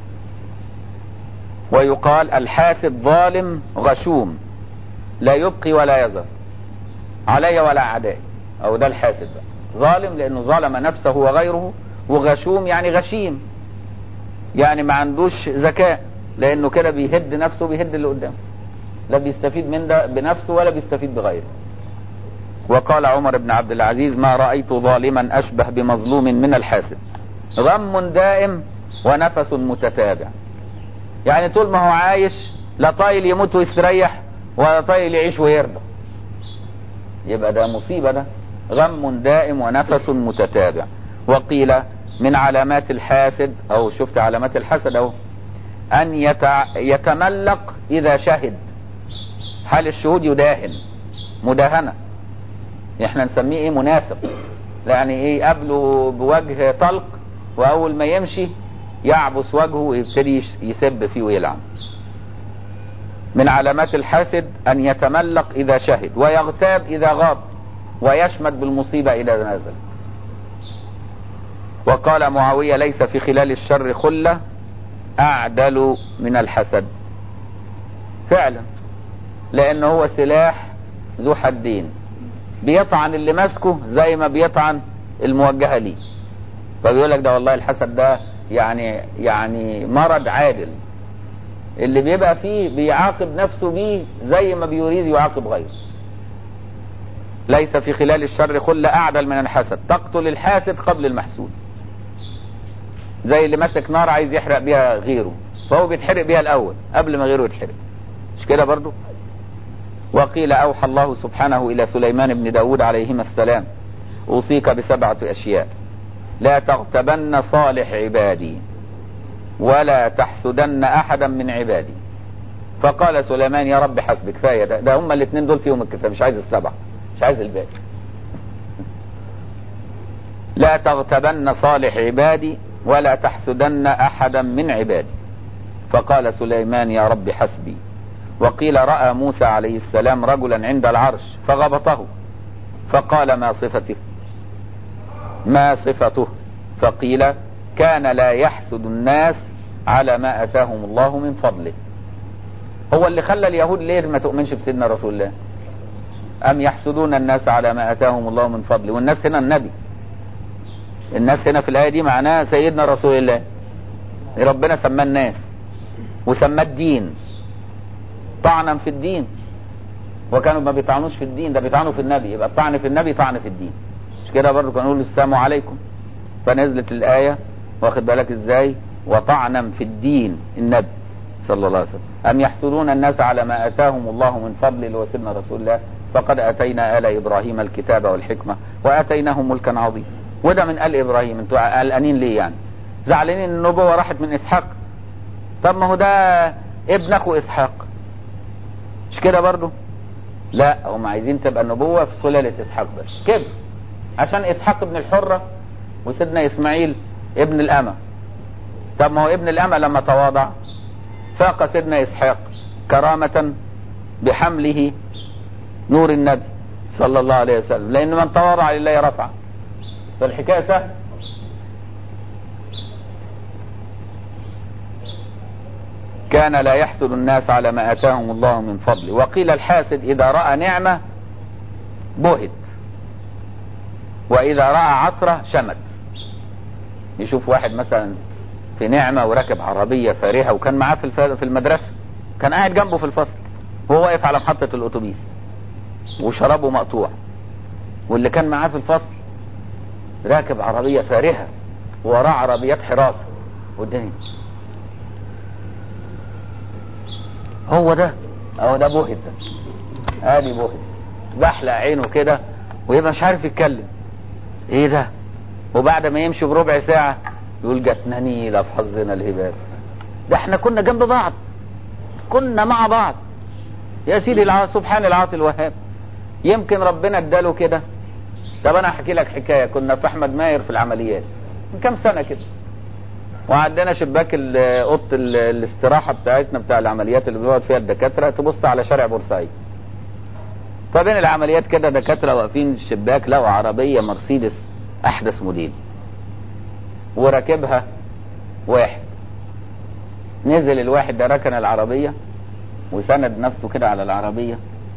ويقال الحاسد ظالم غشوم لا يبقي ولا يذر علي ولا اعدائي او ده الحاسد بقى ظالم لانه ظلم نفسه وغيره وغشوم يعني غشيم يعني ما عندوش ذكاء لانه كده بيهد نفسه بيهد اللي قدامه لا بيستفيد من ده بنفسه ولا بيستفيد بغيره وقال عمر بن عبد العزيز ما رأيت ظالما أشبه بمظلوم من الحاسد غم دائم ونفس متتابع يعني طول ما هو عايش لا طايل يموت ويستريح ولا طايل يعيش ويرضى يبقى ده مصيبة ده غم دائم ونفس متتابع وقيل من علامات الحاسد او شفت علامات الحسد اهو ان يتع... يتملق اذا شهد حال الشهود يداهن مداهنة احنا نسميه ايه منافق يعني ايه قبله بوجه طلق واول ما يمشي يعبس وجهه ويبتدي يسب فيه ويلعن من علامات الحاسد ان يتملق اذا شهد ويغتاب اذا غاب ويشمت بالمصيبة اذا نزل وقال معاوية ليس في خلال الشر خلة اعدل من الحسد فعلا لان هو سلاح ذو حدين بيطعن اللي ماسكه زي ما بيطعن الموجهة ليه فبيقول لك ده والله الحسد ده يعني يعني مرض عادل اللي بيبقى فيه بيعاقب نفسه بيه زي ما بيريد يعاقب غيره ليس في خلال الشر خلة اعدل من الحسد تقتل الحاسد قبل المحسود زي اللي ماسك نار عايز يحرق بيها غيره فهو بيتحرق بيها الاول قبل ما غيره يتحرق مش كده برضو وقيل اوحى الله سبحانه الى سليمان بن داود عليهما السلام اوصيك بسبعة اشياء لا تغتبن صالح عبادي ولا تحسدن احدا من عبادي فقال سليمان يا رب حسبك كفايه ده, ده هما الاثنين دول فيهم الكفايه مش عايز السبعه مش عايز الباقي لا تغتبن صالح عبادي ولا تحسدن احدا من عبادي فقال سليمان يا رب حسبي وقيل راى موسى عليه السلام رجلا عند العرش فغبطه فقال ما صفته ما صفته فقيل كان لا يحسد الناس على ما اتاهم الله من فضله هو اللي خلى اليهود ليه ما تؤمنش بسيدنا رسول الله ام يحسدون الناس على ما اتاهم الله من فضله والناس هنا النبي الناس هنا في الايه دي معناها سيدنا رسول الله ربنا سماه الناس وسماه الدين طعنا في الدين وكانوا ما بيطعنوش في الدين ده بيطعنوا في النبي يبقى الطعن في النبي طعن في الدين مش كده برضه كانوا يقولوا السلام عليكم فنزلت الآية واخد بالك ازاي وطعنا في الدين النبي صلى الله عليه وسلم أم يحسدون الناس على ما آتاهم الله من فضل اللي وسيدنا رسول الله فقد أتينا آل إبراهيم الكتاب والحكمة وآتيناهم ملكا عظيما وده من آل إبراهيم انتوا قلقانين ليه يعني زعلانين ان النبوة راحت من إسحاق طب ما هو ده ابن أخو إسحاق مش كده برضه لا هم عايزين تبقى النبوة في سلالة إسحاق بس كده عشان إسحاق ابن الحرة وسيدنا إسماعيل ابن الأمة طب ما هو ابن الأمة لما تواضع فاق سيدنا إسحاق كرامة بحمله نور النبي صلى الله عليه وسلم لأن من تواضع لله رفع فالحكاية سهلة كان لا يحسد الناس على ما آتاهم الله من فضله وقيل الحاسد إذا رأى نعمة بهت وإذا رأى عثرة شمت يشوف واحد مثلا في نعمة وراكب عربية فارهة وكان معاه في الف- في المدرسة كان قاعد جنبه في الفصل وهو واقف على محطة الأتوبيس وشرابه مقطوع واللي كان معاه في الفصل راكب عربية فارهة وراه عربيات حراسة والدنيا هو ده اهو ده بوهد ده ادي بوهد بحلق عينه كده ويبقى مش عارف يتكلم ايه ده وبعد ما يمشي بربع ساعة يقول جاتنا نيلة في حظنا الهباب ده احنا كنا جنب بعض كنا مع بعض يا سيدي الع... سبحان العاطي الوهاب يمكن ربنا اداله كده طب انا احكي لك حكايه كنا في احمد ماهر في العمليات من كام سنه كده وعندنا شباك ال- اوضه ال- الاستراحه بتاعتنا بتاع العمليات اللي بيقعد فيها الدكاتره تبص على شارع بورسعيد فبين العمليات كده دكاتره واقفين في الشباك لقوا عربيه مرسيدس احدث موديل وراكبها واحد نزل الواحد ده ركن العربيه وسند نفسه كده على العربيه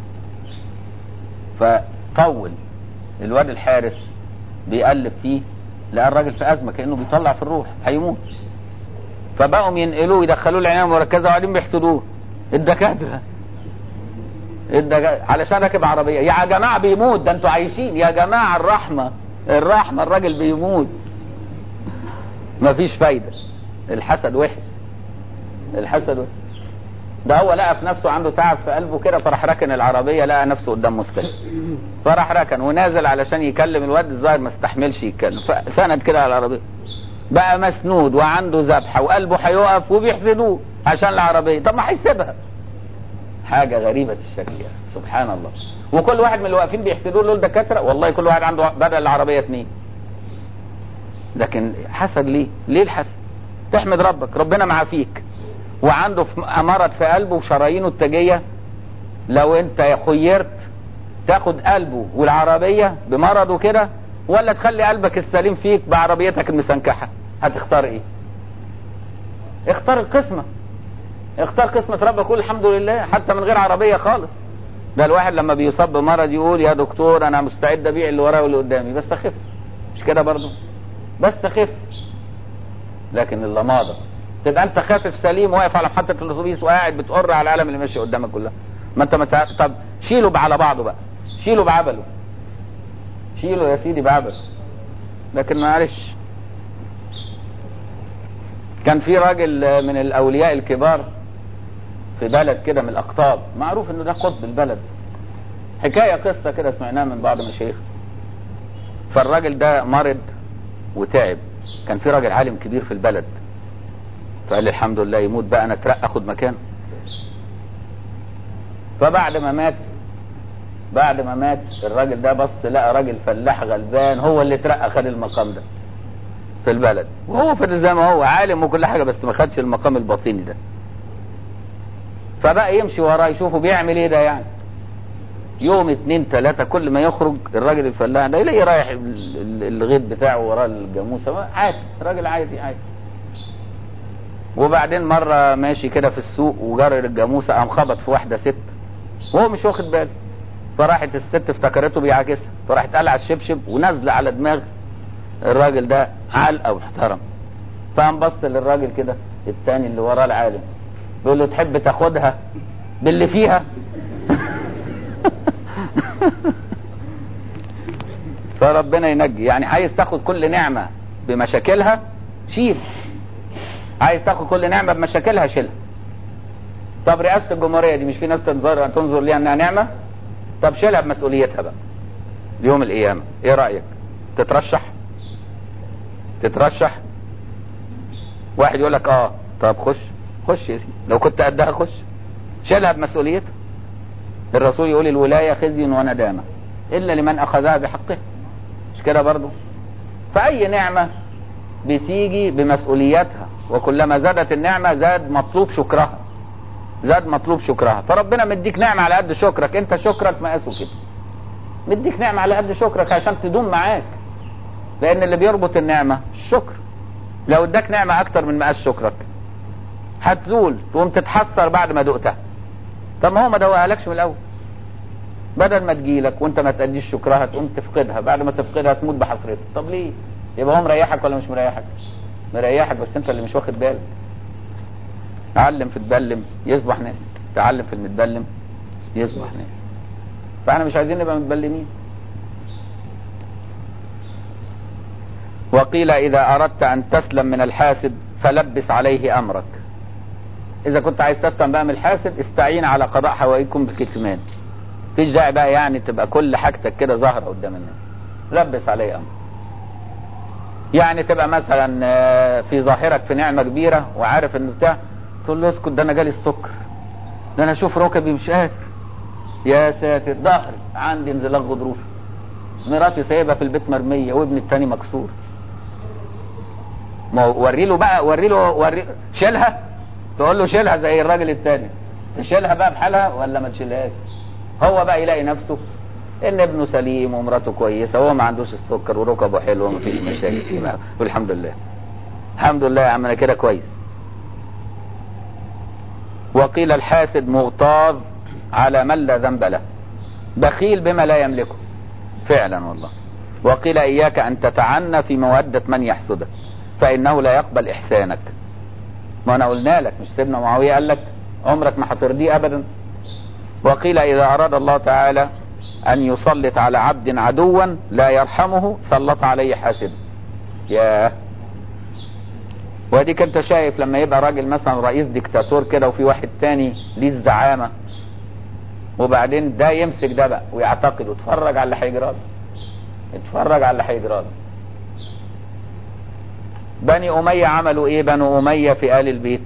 فطول الواد الحارس بيقلب فيه لقى الراجل في ازمه كانه بيطلع في الروح هيموت فبقوا ينقلوه يدخلوه العنايه المركزه وقاعدين بيحسدوه الدكاتره الدكاتره علشان راكب عربيه يا جماعه بيموت ده انتوا عايشين يا جماعه الرحمه الرحمه الراجل بيموت مفيش فايده الحسد وحش الحسد وحش ده هو لقى في نفسه عنده تعب في قلبه كده فراح ركن العربيه لقى نفسه قدام مستشفى فراح ركن ونازل علشان يكلم الواد الظاهر ما استحملش يتكلم فسند كده على العربيه بقى مسنود وعنده ذبحه وقلبه هيقف وبيحسدوه عشان العربيه طب ما هيسيبها حاجه غريبه الشكل يعني سبحان الله وكل واحد من اللي واقفين بيحسدوه له الدكاتره والله كل واحد عنده بدل العربيه اتنين لكن حسد ليه؟ ليه الحسد؟ تحمد ربك ربنا معافيك وعنده في مرض في قلبه وشرايينه التاجيه لو انت خيرت تاخد قلبه والعربيه بمرضه كده ولا تخلي قلبك السليم فيك بعربيتك المسنكحه هتختار ايه؟ اختار القسمه اختار قسمه ربك قول الحمد لله حتى من غير عربيه خالص ده الواحد لما بيصاب بمرض يقول يا دكتور انا مستعد ابيع اللي ورايا واللي قدامي بس اخف مش كده برضه بس اخف لكن اللماضه تبقى انت خافف سليم واقف على محطه الاتوبيس وقاعد بتقر على العالم اللي ماشي قدامك كلها ما انت متع... طب شيله على بعضه بقى شيله بعبله شيله يا سيدي بعبله لكن معلش كان في راجل من الاولياء الكبار في بلد كده من الاقطاب معروف انه ده قطب البلد حكايه قصه كده سمعناها من بعض المشايخ فالراجل ده مرض وتعب كان في راجل عالم كبير في البلد فقال لي الحمد لله يموت بقى انا اترقى اخد مكانه فبعد ما مات بعد ما مات الراجل ده بص لقى راجل فلاح غلبان هو اللي اترقى خد المقام ده في البلد وهو في زي ما هو عالم وكل حاجه بس ما خدش المقام الباطني ده فبقى يمشي وراه يشوفه بيعمل ايه ده يعني يوم اتنين تلاتة كل ما يخرج الراجل الفلاح ده يلاقي رايح ال- ال- الغيط بتاعه وراه الجاموسه عادي راجل عادي عادي وبعدين مرة ماشي كده في السوق وجرر الجاموسة قام خبط في واحدة ست وهو مش واخد باله فراحت الست افتكرته بيعاكسها فراحت قلع الشبشب ونازلة على دماغ الراجل ده علقة محترم فقام بص للراجل كده التاني اللي وراه العالم بيقول له تحب تاخدها باللي فيها فربنا ينجي يعني عايز تاخد كل نعمة بمشاكلها شيل عايز تاخد كل نعمة بمشاكلها شيلها طب رئاسة الجمهورية دي مش في ناس تنظر تنظر ليها انها نعمة طب شيلها بمسؤوليتها بقى يوم القيامة ايه رأيك تترشح تترشح واحد يقول لك اه طب خش خش يا سيدي لو كنت قدها خش شيلها بمسؤوليتها الرسول يقول الولاية خزي وندامة إلا لمن أخذها بحقها مش كده برضو فأي نعمة بتيجي بمسؤولياتها وكلما زادت النعمة زاد مطلوب شكرها زاد مطلوب شكرها فربنا مديك نعمة على قد شكرك انت شكرك مقاسه كده مديك نعمة على قد شكرك عشان تدوم معاك لان اللي بيربط النعمة الشكر لو اداك نعمة اكتر من مقاس شكرك هتزول تقوم تتحسر بعد ما دقتها طب ما هو ما دوقهالكش من الاول بدل ما تجيلك وانت ما تأديش شكرها تقوم تفقدها بعد ما تفقدها تموت بحسرتها طب ليه يبقى هو مريحك ولا مش مريحك مريحك بس انت اللي مش واخد بالك علم في تبلم يصبح ناس تعلم في المتبلم يصبح ناس فاحنا مش عايزين نبقى متبلمين وقيل اذا اردت ان تسلم من الحاسد فلبس عليه امرك اذا كنت عايز تسلم بقى من الحاسد استعين على قضاء حوائجكم بالكتمان فيش داعي بقى يعني تبقى كل حاجتك كده ظاهره قدام الناس لبس عليه امر يعني تبقى مثلا في ظاهرك في نعمه كبيره وعارف ان بتاع تقول له اسكت ده انا جالي السكر ده انا اشوف ركبي مش قادر يا ساتر ظهري عندي انزلاق غضروفي مراتي سايبها في البيت مرميه وابني التاني مكسور ما وري له بقى وري له وري شيلها تقول له شيلها زي الراجل التاني تشيلها بقى بحالها ولا ما تشيلهاش هو بقى يلاقي نفسه ان ابنه سليم ومراته كويسه وهو ما عندوش السكر وركبه حلوه ومفيش مشاكل والحمد لله الحمد لله يا عم انا كده كويس وقيل الحاسد مغتاظ على من لا ذنب له بخيل بما لا يملكه فعلا والله وقيل اياك ان تتعنى في مودة من يحسدك فانه لا يقبل احسانك ما انا قلنا لك مش سيدنا معاوية قال لك عمرك ما هترضيه ابدا وقيل اذا اراد الله تعالى ان يسلط على عبد عدوا لا يرحمه سلط عليه حاسدا ياه واديك انت شايف لما يبقى راجل مثلا رئيس ديكتاتور كده وفي واحد تاني ليه الزعامة وبعدين ده يمسك ده بقى ويعتقد واتفرج على اللي هيجرى له اتفرج على اللي هيجرى له بني أمية عملوا ايه بنو أمية في آل البيت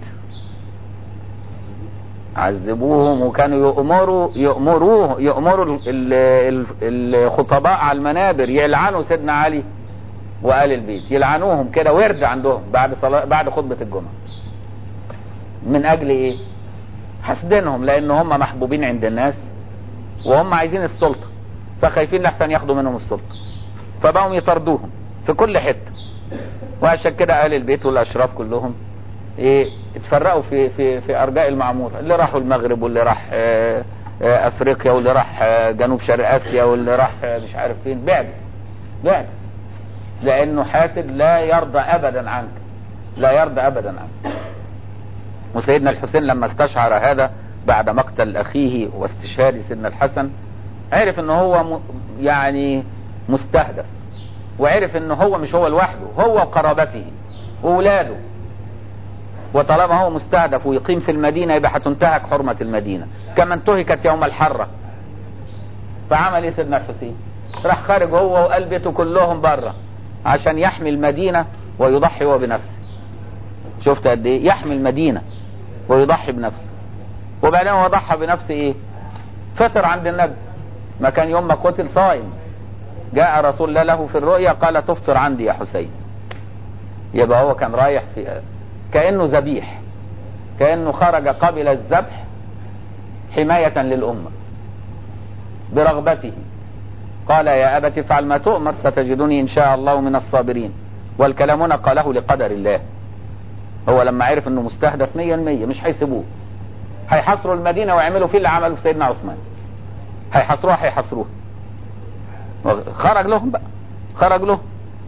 عذبوهم وكانوا يؤمروا يؤمروه يؤمروا الخطباء على المنابر يلعنوا سيدنا علي وآل البيت يلعنوهم كده ورد عندهم بعد صلاة بعد خطبة الجمعة من أجل إيه؟ حسدينهم لأن هم محبوبين عند الناس وهم عايزين السلطة فخايفين لحسن ياخدوا منهم السلطة فبقوا يطردوهم في كل حتة وعشان كده آل البيت والأشراف كلهم إيه اتفرقوا في في في أرجاء المعمورة اللي راحوا المغرب واللي راح اه اه أفريقيا واللي راح اه جنوب شرق آسيا واللي راح مش عارف فين بعد بعد لانه حاسد لا يرضى ابدا عنك لا يرضى ابدا عنك وسيدنا الحسين لما استشعر هذا بعد مقتل اخيه واستشهاد سيدنا الحسن عرف ان هو م... يعني مستهدف وعرف ان هو مش هو لوحده هو وقرابته واولاده وطالما هو مستهدف ويقيم في المدينة يبقى هتنتهك حرمة المدينة كما انتهكت يوم الحرة فعمل ايه سيدنا الحسين راح خارج هو وقال بيته كلهم بره عشان يحمي المدينة ويضحي هو بنفسه شفت قد ايه يحمي المدينة ويضحي بنفسه وبعدين هو ضحى بنفسه ايه فطر عند النبي ما كان يوم ما قتل صائم جاء رسول الله له في الرؤيا قال تفطر عندي يا حسين يبقى هو كان رايح في كأنه ذبيح كأنه خرج قبل الذبح حماية للأمة برغبته قال يا أبت افعل ما تؤمر ستجدني إن شاء الله من الصابرين والكلام هنا قاله لقدر الله هو لما عرف انه مستهدف مية المية مش هيسيبوه هيحصروا المدينة ويعملوا فيه اللي عمله في سيدنا عثمان هيحصروها هيحصروها خرج لهم بقى خرج لهم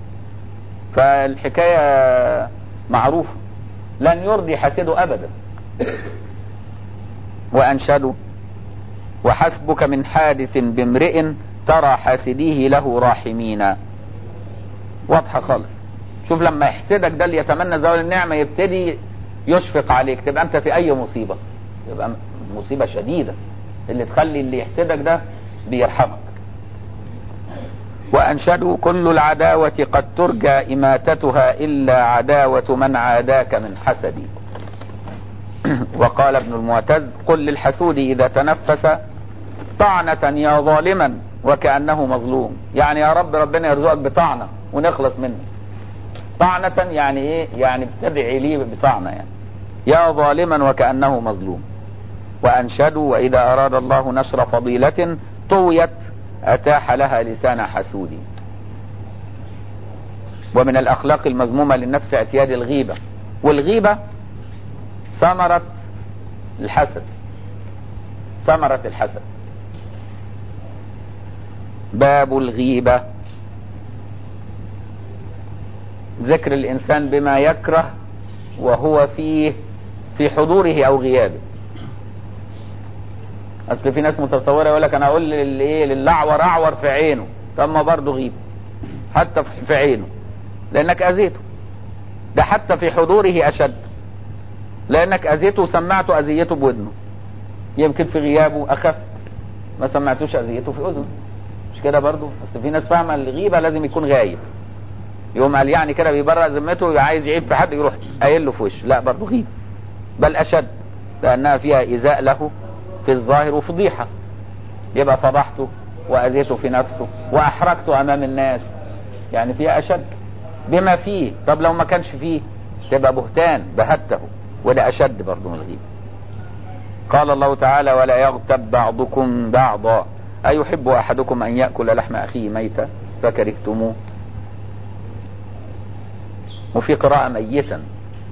فالحكاية معروفة لن يرضي حاسده أبدا وأنشدوا وحسبك من حادث بامرئ ترى حاسديه له راحمين واضحة خالص شوف لما يحسدك ده اللي يتمنى زوال النعمة يبتدي يشفق عليك تبقى انت في اي مصيبة يبقى مصيبة شديدة اللي تخلي اللي يحسدك ده بيرحمك وأنشدوا كل العداوة قد ترجى إماتتها إلا عداوة من عاداك من حسدي وقال ابن المعتز قل للحسود إذا تنفس طعنة يا ظالما وكأنه مظلوم يعني يا رب ربنا يرزقك بطعنة ونخلص منه طعنة يعني ايه يعني بتدعي لي بطعنة يعني يا ظالما وكأنه مظلوم وأنشدوا وإذا أراد الله نشر فضيلة طويت أتاح لها لسان حسود ومن الأخلاق المذمومة للنفس اعتياد الغيبة والغيبة ثمرة الحسد ثمرة الحسد باب الغيبة ذكر الإنسان بما يكره وهو فيه في حضوره أو غيابه أصل في ناس متصورة يقول لك أنا أقول للإيه للأعور أعور في عينه طب ما برضه غيب حتى في عينه لأنك أذيته ده حتى في حضوره أشد لأنك أذيته وسمعته أذيته بودنه يمكن في غيابه أخف ما سمعتوش أذيته في أذنه مش كده برضه أصل في ناس فاهمة الغيبة لازم يكون غايب يوم قال يعني كده بيبرأ ذمته عايز يعيب في حد يروح قايل له في وشه لا برضه غيب بل أشد لأنها فيها إيذاء له في الظاهر وفضيحة يبقى فضحته وأذيته في نفسه وأحرجته أمام الناس يعني فيها أشد بما فيه طب لو ما كانش فيه تبقى بهتان بهته وده أشد برضه من الغيبة قال الله تعالى ولا يغتب بعضكم بعضا أيحب أحدكم أن يأكل لحم أخيه ميتا فكرهتموه وفي قراءة ميتا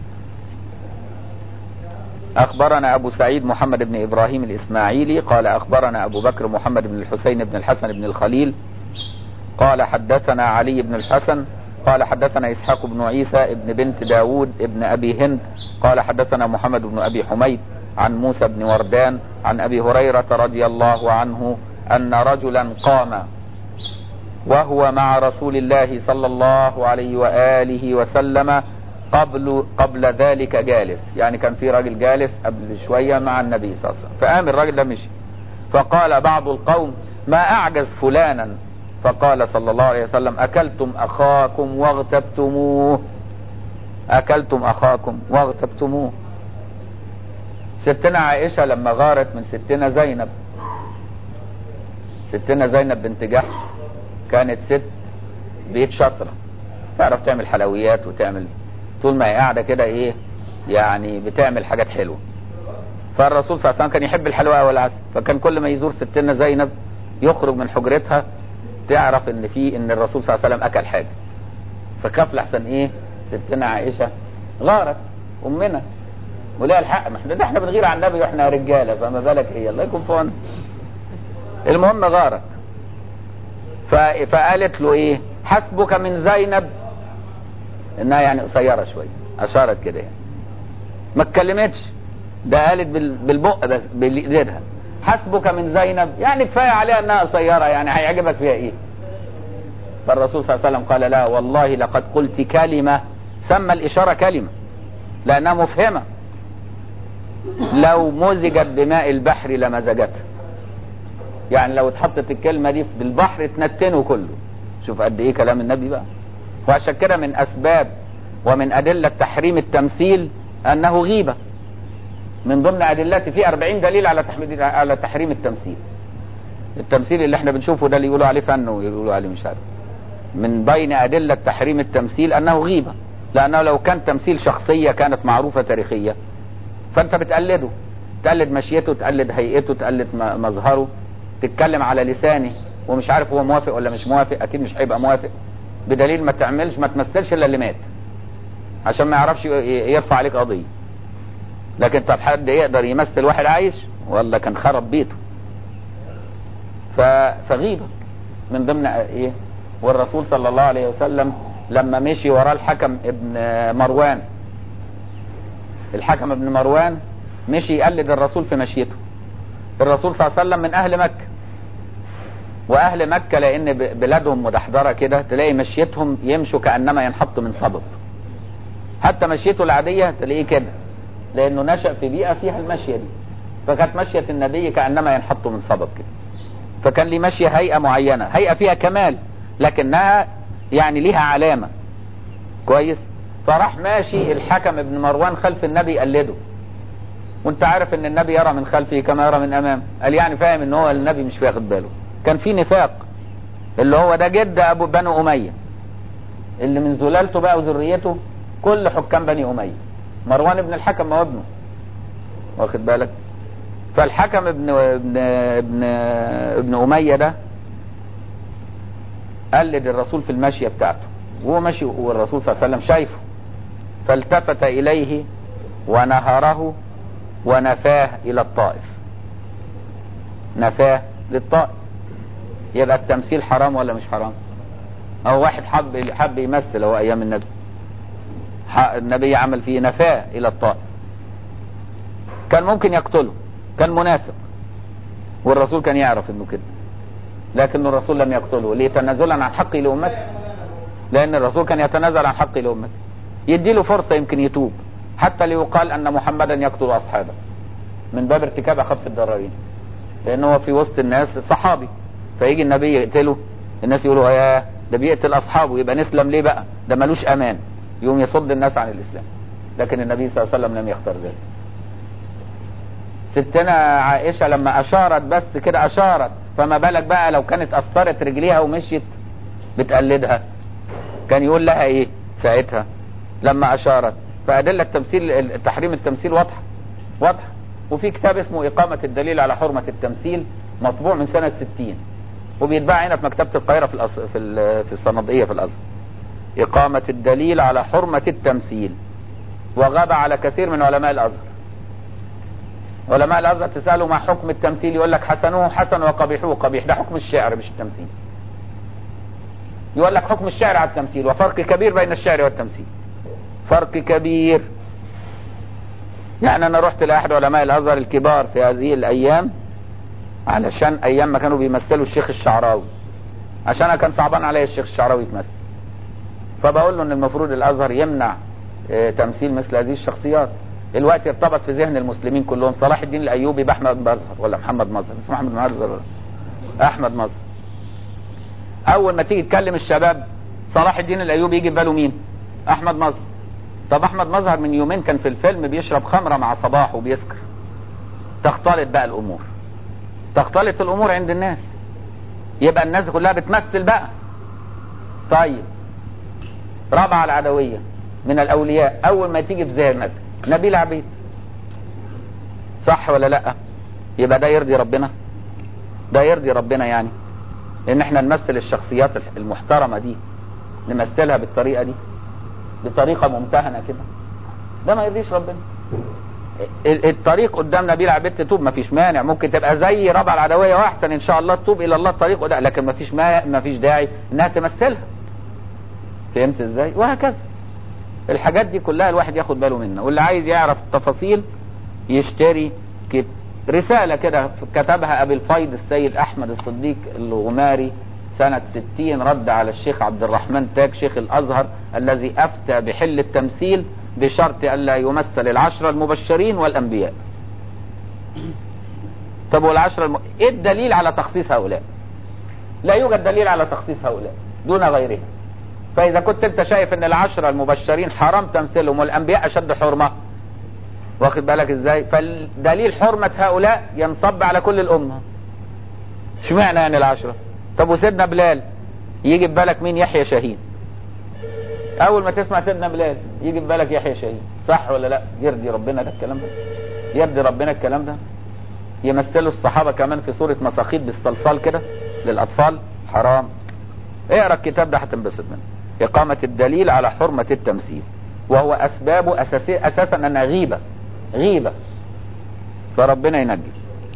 أخبرنا أبو سعيد محمد بن إبراهيم الإسماعيلي قال أخبرنا أبو بكر محمد بن الحسين بن الحسن بن الخليل قال حدثنا علي بن الحسن قال حدثنا إسحاق بن عيسى ابن بنت داود ابن أبي هند قال حدثنا محمد بن أبي حميد عن موسى بن وردان عن أبي هريرة رضي الله عنه أن رجلا قام وهو مع رسول الله صلى الله عليه وآله وسلم قبل قبل ذلك جالس يعني كان في راجل جالس قبل شوية مع النبي صلى الله عليه وسلم فقام الراجل ده مشي فقال بعض القوم ما أعجز فلانا فقال صلى الله عليه وسلم أكلتم أخاكم واغتبتموه أكلتم أخاكم واغتبتموه ستنا عائشة لما غارت من ستنا زينب ستنا زينب بنت جحش كانت ست بيت شاطرة تعرف تعمل حلويات وتعمل طول ما هي قاعدة كده ايه يعني بتعمل حاجات حلوة فالرسول صلى الله عليه وسلم كان يحب الحلوى والعسل فكان كل ما يزور ستنا زينب يخرج من حجرتها تعرف ان في ان الرسول صلى الله عليه وسلم اكل حاجة فخاف لحسن ايه ستنا عائشة غارت امنا وليها الحق ما احنا ده احنا بنغير عن النبي واحنا رجاله فما بالك ايه الله يكون في عونك المهم غارت فقالت له ايه حسبك من زينب انها يعني قصيره شويه اشارت كده يعني ما اتكلمتش ده قالت بالبق بس بايديها حسبك من زينب يعني كفايه عليها انها قصيره يعني هيعجبك فيها ايه فالرسول صلى الله عليه وسلم قال لا والله لقد قلت كلمه سمى الاشاره كلمه لانها مفهمه لو مزجت بماء البحر لمزجته يعني لو اتحطت الكلمة دي بالبحر تنتنه كله شوف قد ايه كلام النبي بقى وعشان كده من اسباب ومن ادلة تحريم التمثيل انه غيبة من ضمن ادلته في 40 دليل على تحميد على تحريم التمثيل التمثيل اللي احنا بنشوفه ده اللي يقولوا عليه فن ويقولوا عليه مش عارف من بين ادلة تحريم التمثيل انه غيبة لانه لو كان تمثيل شخصية كانت معروفة تاريخية فانت بتقلده تقلد مشيته تقلد هيئته تقلد مظهره تتكلم على لسانه ومش عارف هو موافق ولا مش موافق اكيد مش هيبقى موافق بدليل ما تعملش ما تمثلش الا اللي مات عشان ما يعرفش يرفع عليك قضيه لكن طب حد يقدر يمثل واحد عايش ولا كان خرب بيته فغيبه من ضمن ايه والرسول صلى الله عليه وسلم لما مشي وراه الحكم ابن مروان الحكم ابن مروان مشي يقلد الرسول في مشيته الرسول صلى الله عليه وسلم من اهل مكة واهل مكة لان بلادهم مدحضرة كده تلاقي مشيتهم يمشوا كأنما ينحط من صبب حتى مشيته العادية تلاقيه كده لانه نشأ في بيئة فيها المشية دي فكانت مشية النبي كأنما ينحط من صبب كده فكان ليه مشية هيئة معينة هيئة فيها كمال لكنها يعني ليها علامة كويس فراح ماشي الحكم ابن مروان خلف النبي يقلده وانت عارف ان النبي يرى من خلفه كما يرى من امامه قال يعني فاهم ان هو النبي مش واخد باله كان في نفاق اللي هو ده جد ابو بنو اميه اللي من زلالته بقى وذريته كل حكام بني اميه مروان بن الحكم ما هو ابنه واخد بالك فالحكم ابن ابن ابن ابن اميه ده قلد الرسول في المشيه بتاعته وهو ماشي والرسول صلى الله عليه وسلم شايفه فالتفت اليه ونهره ونفاه الى الطائف نفاه للطائف يبقى التمثيل حرام ولا مش حرام او واحد حب حب يمثل هو ايام النبي النبي عمل فيه نفاه الى الطائف كان ممكن يقتله كان منافق والرسول كان يعرف انه كده لكن الرسول لم يقتله ليه تنازلا عن حقه لامته لان الرسول كان يتنازل عن حقه لامته يديله فرصه يمكن يتوب حتى ليقال ان محمدا يقتل اصحابه من باب ارتكاب اخف الضررين لان هو في وسط الناس صحابي فيجي النبي يقتله الناس يقولوا يا ده بيقتل اصحابه يبقى نسلم ليه بقى ده ملوش امان يقوم يصد الناس عن الاسلام لكن النبي صلى الله عليه وسلم لم يختار ذلك ستنا عائشه لما اشارت بس كده اشارت فما بالك بقى لو كانت اثرت رجليها ومشيت بتقلدها كان يقول لها ايه ساعتها لما اشارت فادله التمثيل تحريم التمثيل واضحه واضحه وفي كتاب اسمه اقامه الدليل على حرمه التمثيل مطبوع من سنه 60 وبيتباع هنا في مكتبه القاهره في الأص... في ال... في الصناديقيه في الازهر اقامه الدليل على حرمه التمثيل وغاب على كثير من علماء الازهر علماء الازهر تساله ما حكم التمثيل يقول لك حسنوه حسن وقبيحوه قبيح ده حكم الشعر مش التمثيل يقول لك حكم الشعر على التمثيل وفرق كبير بين الشعر والتمثيل فرق كبير يعني انا رحت لاحد علماء الازهر الكبار في هذه الايام علشان ايام ما كانوا بيمثلوا الشيخ الشعراوي عشان انا كان صعبان عليا الشيخ الشعراوي يتمثل فبقول له ان المفروض الازهر يمنع اه تمثيل مثل هذه الشخصيات الوقت ارتبط في ذهن المسلمين كلهم صلاح الدين الايوبي باحمد مظهر ولا محمد مظهر اسمه احمد مظهر احمد مظهر اول ما تيجي تكلم الشباب صلاح الدين الايوبي يجي في باله مين احمد مظهر طب احمد مظهر من يومين كان في الفيلم بيشرب خمره مع صباح وبيسكر تختلط بقى الامور تختلط الامور عند الناس يبقى الناس كلها بتمثل بقى طيب رابعه العدويه من الاولياء اول ما تيجي في ذهنك نبيل عبيد صح ولا لا يبقى ده يرضي ربنا ده يرضي ربنا يعني ان احنا نمثل الشخصيات المحترمه دي نمثلها بالطريقه دي بطريقه ممتهنه كده ده ما يرضيش ربنا الطريق قدام نبيل عبيد تتوب ما فيش مانع ممكن تبقى زي ربع العدويه واحسن ان شاء الله تتوب الى الله الطريق ده لكن ما فيش ما فيش داعي انها تمثلها فهمت ازاي وهكذا الحاجات دي كلها الواحد ياخد باله منها واللي عايز يعرف التفاصيل يشتري كت... رسالة كده كتبها أبي الفيض السيد أحمد الصديق الغماري سنة 60 رد على الشيخ عبد الرحمن تاج شيخ الأزهر الذي أفتى بحل التمثيل بشرط ألا يمثل العشرة المبشرين والأنبياء طب والعشرة الم... إيه الدليل على تخصيص هؤلاء لا يوجد دليل على تخصيص هؤلاء دون غيرهم فإذا كنت أنت شايف أن العشرة المبشرين حرام تمثيلهم والأنبياء أشد حرمة واخد بالك ازاي فالدليل حرمة هؤلاء ينصب على كل الأمة اشمعنى يعني العشرة طب وسيدنا بلال يجي في بالك مين يحيى شاهين أول ما تسمع سيدنا بلال يجي في بالك يحيى شاهين صح ولا لا يرضي ربنا ده الكلام ده يرضي ربنا الكلام ده يمثلوا الصحابة كمان في صورة مساخيط بالصلصال كده للأطفال حرام اقرا الكتاب ده هتنبسط منه إقامة الدليل على حرمة التمثيل وهو أسبابه أساسي أساسا أنها غيبة غيبة فربنا ينجي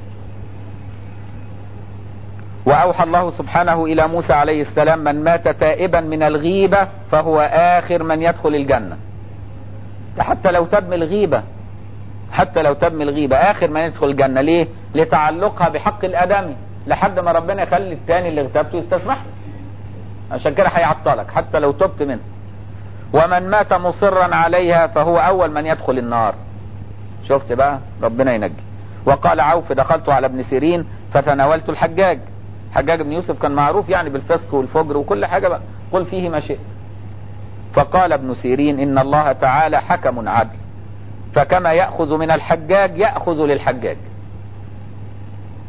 وأوحى الله سبحانه إلى موسى عليه السلام من مات تائبا من الغيبة فهو آخر من يدخل الجنة حتى لو تم الغيبة حتى لو تم الغيبة آخر من يدخل الجنة ليه؟ لتعلقها بحق الآدمي لحد ما ربنا يخلي التاني اللي اغتابته يستسمح عشان كده هيعطلك حتى لو تبت منه ومن مات مصرا عليها فهو أول من يدخل النار شفت بقى ربنا ينجي وقال عوف دخلت على ابن سيرين فتناولت الحجاج حجاج بن يوسف كان معروف يعني بالفسق والفجر وكل حاجة بقى قل فيه ما شئت فقال ابن سيرين إن الله تعالى حكم عدل فكما يأخذ من الحجاج يأخذ للحجاج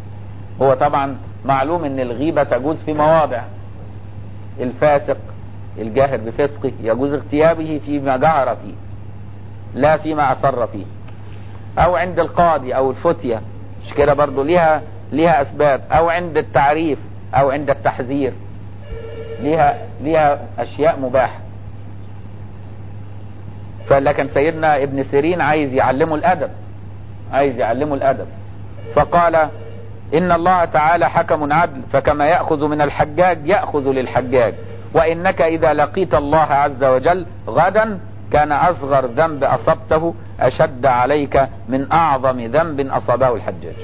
هو طبعا معلوم ان الغيبة تجوز في مواضع الفاسق الجاهر بفسقه يجوز اغتيابه فيما جهر فيه لا فيما أصر فيه أو عند القاضي أو الفتية مش كده برضو ليها ليها أسباب أو عند التعريف أو عند التحذير ليها ليها أشياء مباحة فلكن سيدنا ابن سيرين عايز يعلمه الأدب عايز يعلمه الأدب فقال إن الله تعالى حكم عدل فكما يأخذ من الحجاج يأخذ للحجاج وإنك إذا لقيت الله عز وجل غدا كان أصغر ذنب أصبته أشد عليك من أعظم ذنب أصابه الحجاج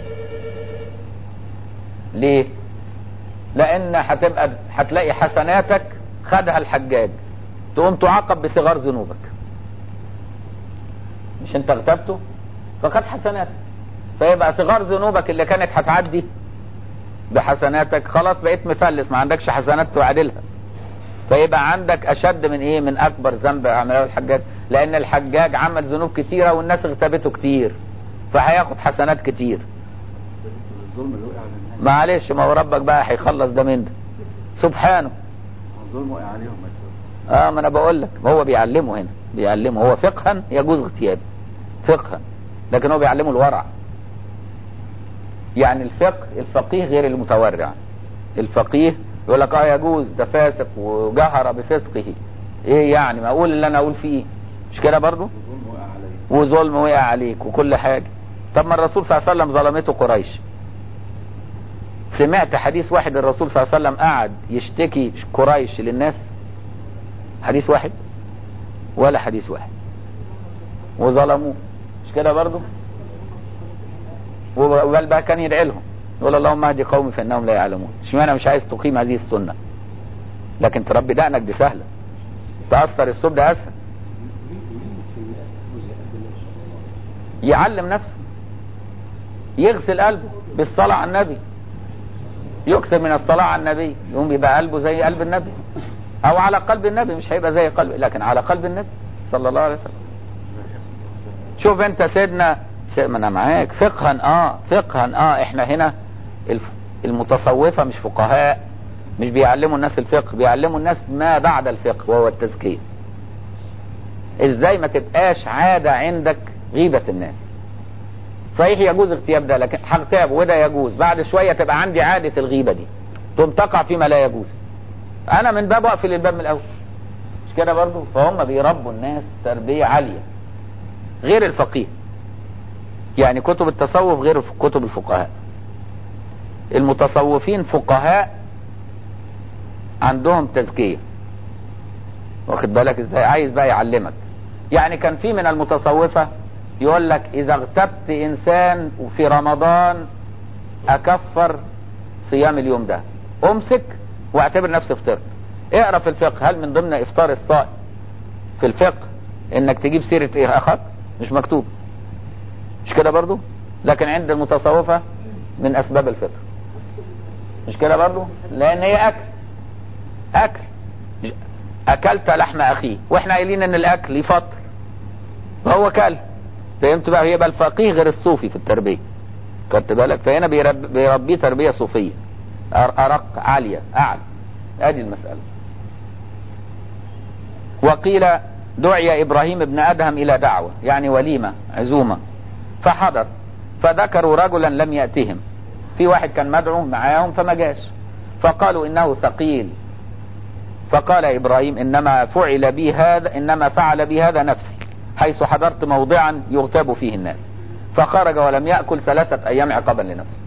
ليه لأن هتبقى هتلاقي حسناتك خدها الحجاج تقوم تعاقب بصغار ذنوبك مش انت اغتبته فخد حسناتك فيبقى صغار ذنوبك اللي كانت هتعدي بحسناتك خلاص بقيت مفلس ما عندكش حسنات تعادلها فيبقى عندك اشد من ايه من اكبر ذنب عمله الحجاج لان الحجاج عمل ذنوب كتيرة والناس اغتابته كتير فهياخد حسنات كتير الظلم اللي وقع على الناس معلش ما هو ربك بقى هيخلص ده من ده سبحانه الظلم وقع عليهم ما اه ما انا بقول لك هو بيعلمه هنا بيعلمه هو فقها يجوز اغتيابه فقها لكن هو بيعلمه الورع يعني الفقه الفقيه غير المتورع الفقيه يقول لك اه يجوز ده فاسق وجهر بفسقه ايه يعني ما اقول اللي انا اقول فيه مش كده برضو الظلم وقع عليهم وظلم وقع عليك وكل حاجة طب ما الرسول صلى الله عليه وسلم ظلمته قريش سمعت حديث واحد الرسول صلى الله عليه وسلم قعد يشتكي قريش للناس حديث واحد ولا حديث واحد وظلموه مش كده برضو وبل بقى كان يدعي لهم يقول اللهم اهدي قومي فانهم لا يعلمون اشمعنى مش عايز تقيم هذه السنه لكن تربي دقنك دي سهله تاثر الصوب ده اسهل يعلم نفسه يغسل قلبه بالصلاة على النبي يكثر من الصلاة على النبي يقوم يبقى قلبه زي قلب النبي او على قلب النبي مش هيبقى زي قلب لكن على قلب النبي صلى الله عليه وسلم شوف انت سيدنا سيدنا انا معاك فقها اه فقها اه احنا هنا الف- المتصوفة مش فقهاء مش بيعلموا الناس الفقه بيعلموا الناس ما بعد الفقه وهو التزكية ازاي ما تبقاش عادة عندك غيبة الناس صحيح يجوز اغتياب ده لكن هغتاب وده يجوز بعد شوية تبقى عندي عادة الغيبة دي تقوم تقع فيما لا يجوز انا من باب اقفل الباب من الاول مش كده برضو فهم بيربوا الناس تربية عالية غير الفقيه يعني كتب التصوف غير كتب الفقهاء المتصوفين فقهاء عندهم تزكية واخد بالك ازاي عايز بقى يعلمك يعني كان في من المتصوفة يقول لك اذا اغتبت انسان في رمضان اكفر صيام اليوم ده امسك واعتبر نفسي فطرت اقرا في الفقه هل من ضمن افطار الصائم في الفقه انك تجيب سيرة ايه اخذ مش مكتوب مش كده برضو لكن عند المتصوفة من اسباب الفطر مش كده برضو لان هي اكل اكل مش- اكلت لحم اخيه واحنا قايلين ان الاكل يفطر فهو كل فهمت بقى يبقى الفقيه غير الصوفي في التربية خدت بالك فهنا بيرب... بيربيه تربية صوفية أر- ارق عالية اعلى ادي المسألة وقيل دعي ابراهيم ابن ادهم الى دعوة يعني وليمة عزومة فحضر فذكروا رجلا لم يأتهم في واحد كان مدعو معاهم فما جاش فقالوا انه ثقيل فقال ابراهيم انما فعل بي هذا انما فعل بي هذا نفسي حيث حضرت موضعا يغتاب فيه الناس فخرج ولم يأكل ثلاثة ايام عقابا لنفسه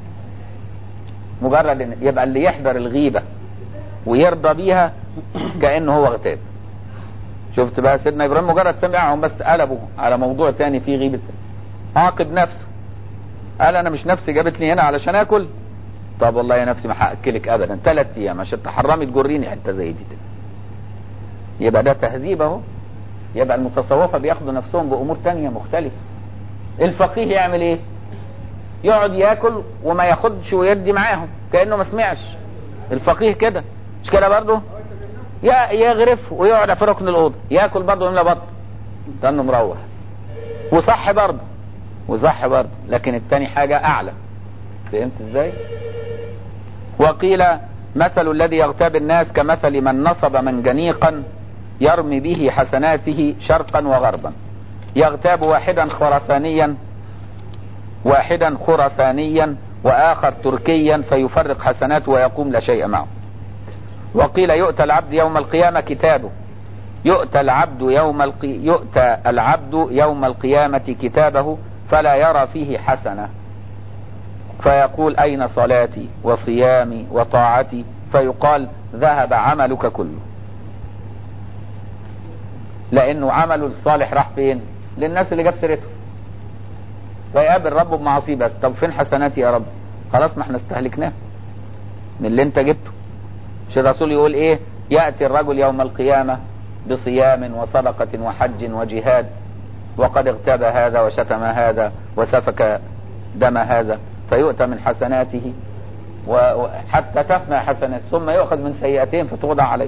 مجرد ان يبقى اللي يحضر الغيبة ويرضى بيها كأنه هو اغتاب شفت بقى سيدنا ابراهيم مجرد سمعهم بس قلبوا على موضوع تاني فيه غيبة عاقب نفسه قال انا مش نفسي جابت لي هنا علشان اكل طب والله يا نفسي ما هاكلك ابدا ثلاث ايام عشان تحرمي تجريني حته زي دي كده يبقى ده تهذيب اهو يبقى المتصوفه بياخدوا نفسهم بامور تانية مختلفه الفقيه يعمل ايه يقعد ياكل وما ياخدش ويدي معاهم كانه ما سمعش الفقيه كده مش كده برضه يا يغرف ويقعد في ركن الاوضه ياكل برضه يملى بطن كانه مروح وصح برضه وصح برضه لكن التاني حاجه اعلى فهمت ازاي وقيل مثل الذي يغتاب الناس كمثل من نصب منجنيقا يرمي به حسناته شرقا وغربا يغتاب واحدا خرسانيا واحدا خرسانيا واخر تركيا فيفرق حسناته ويقوم لا شيء معه وقيل يؤتى العبد يوم القيامة كتابه يؤتى العبد يوم القي... يؤتى العبد يوم القيامة كتابه فلا يرى فيه حسنة فيقول أين صلاتي وصيامي وطاعتي فيقال ذهب عملك كله لأنه عمله الصالح راح فين للناس اللي جاب سيرته فيقابل ربه بمعاصيه بس طب فين حسناتي يا رب خلاص ما احنا استهلكناه من اللي انت جبته مش الرسول يقول ايه يأتي الرجل يوم القيامة بصيام وصدقة وحج وجهاد وقد اغتاب هذا وشتم هذا وسفك دم هذا فيؤتى من حسناته وحتى تفنى حسنات ثم يؤخذ من سيئتين فتوضع عليه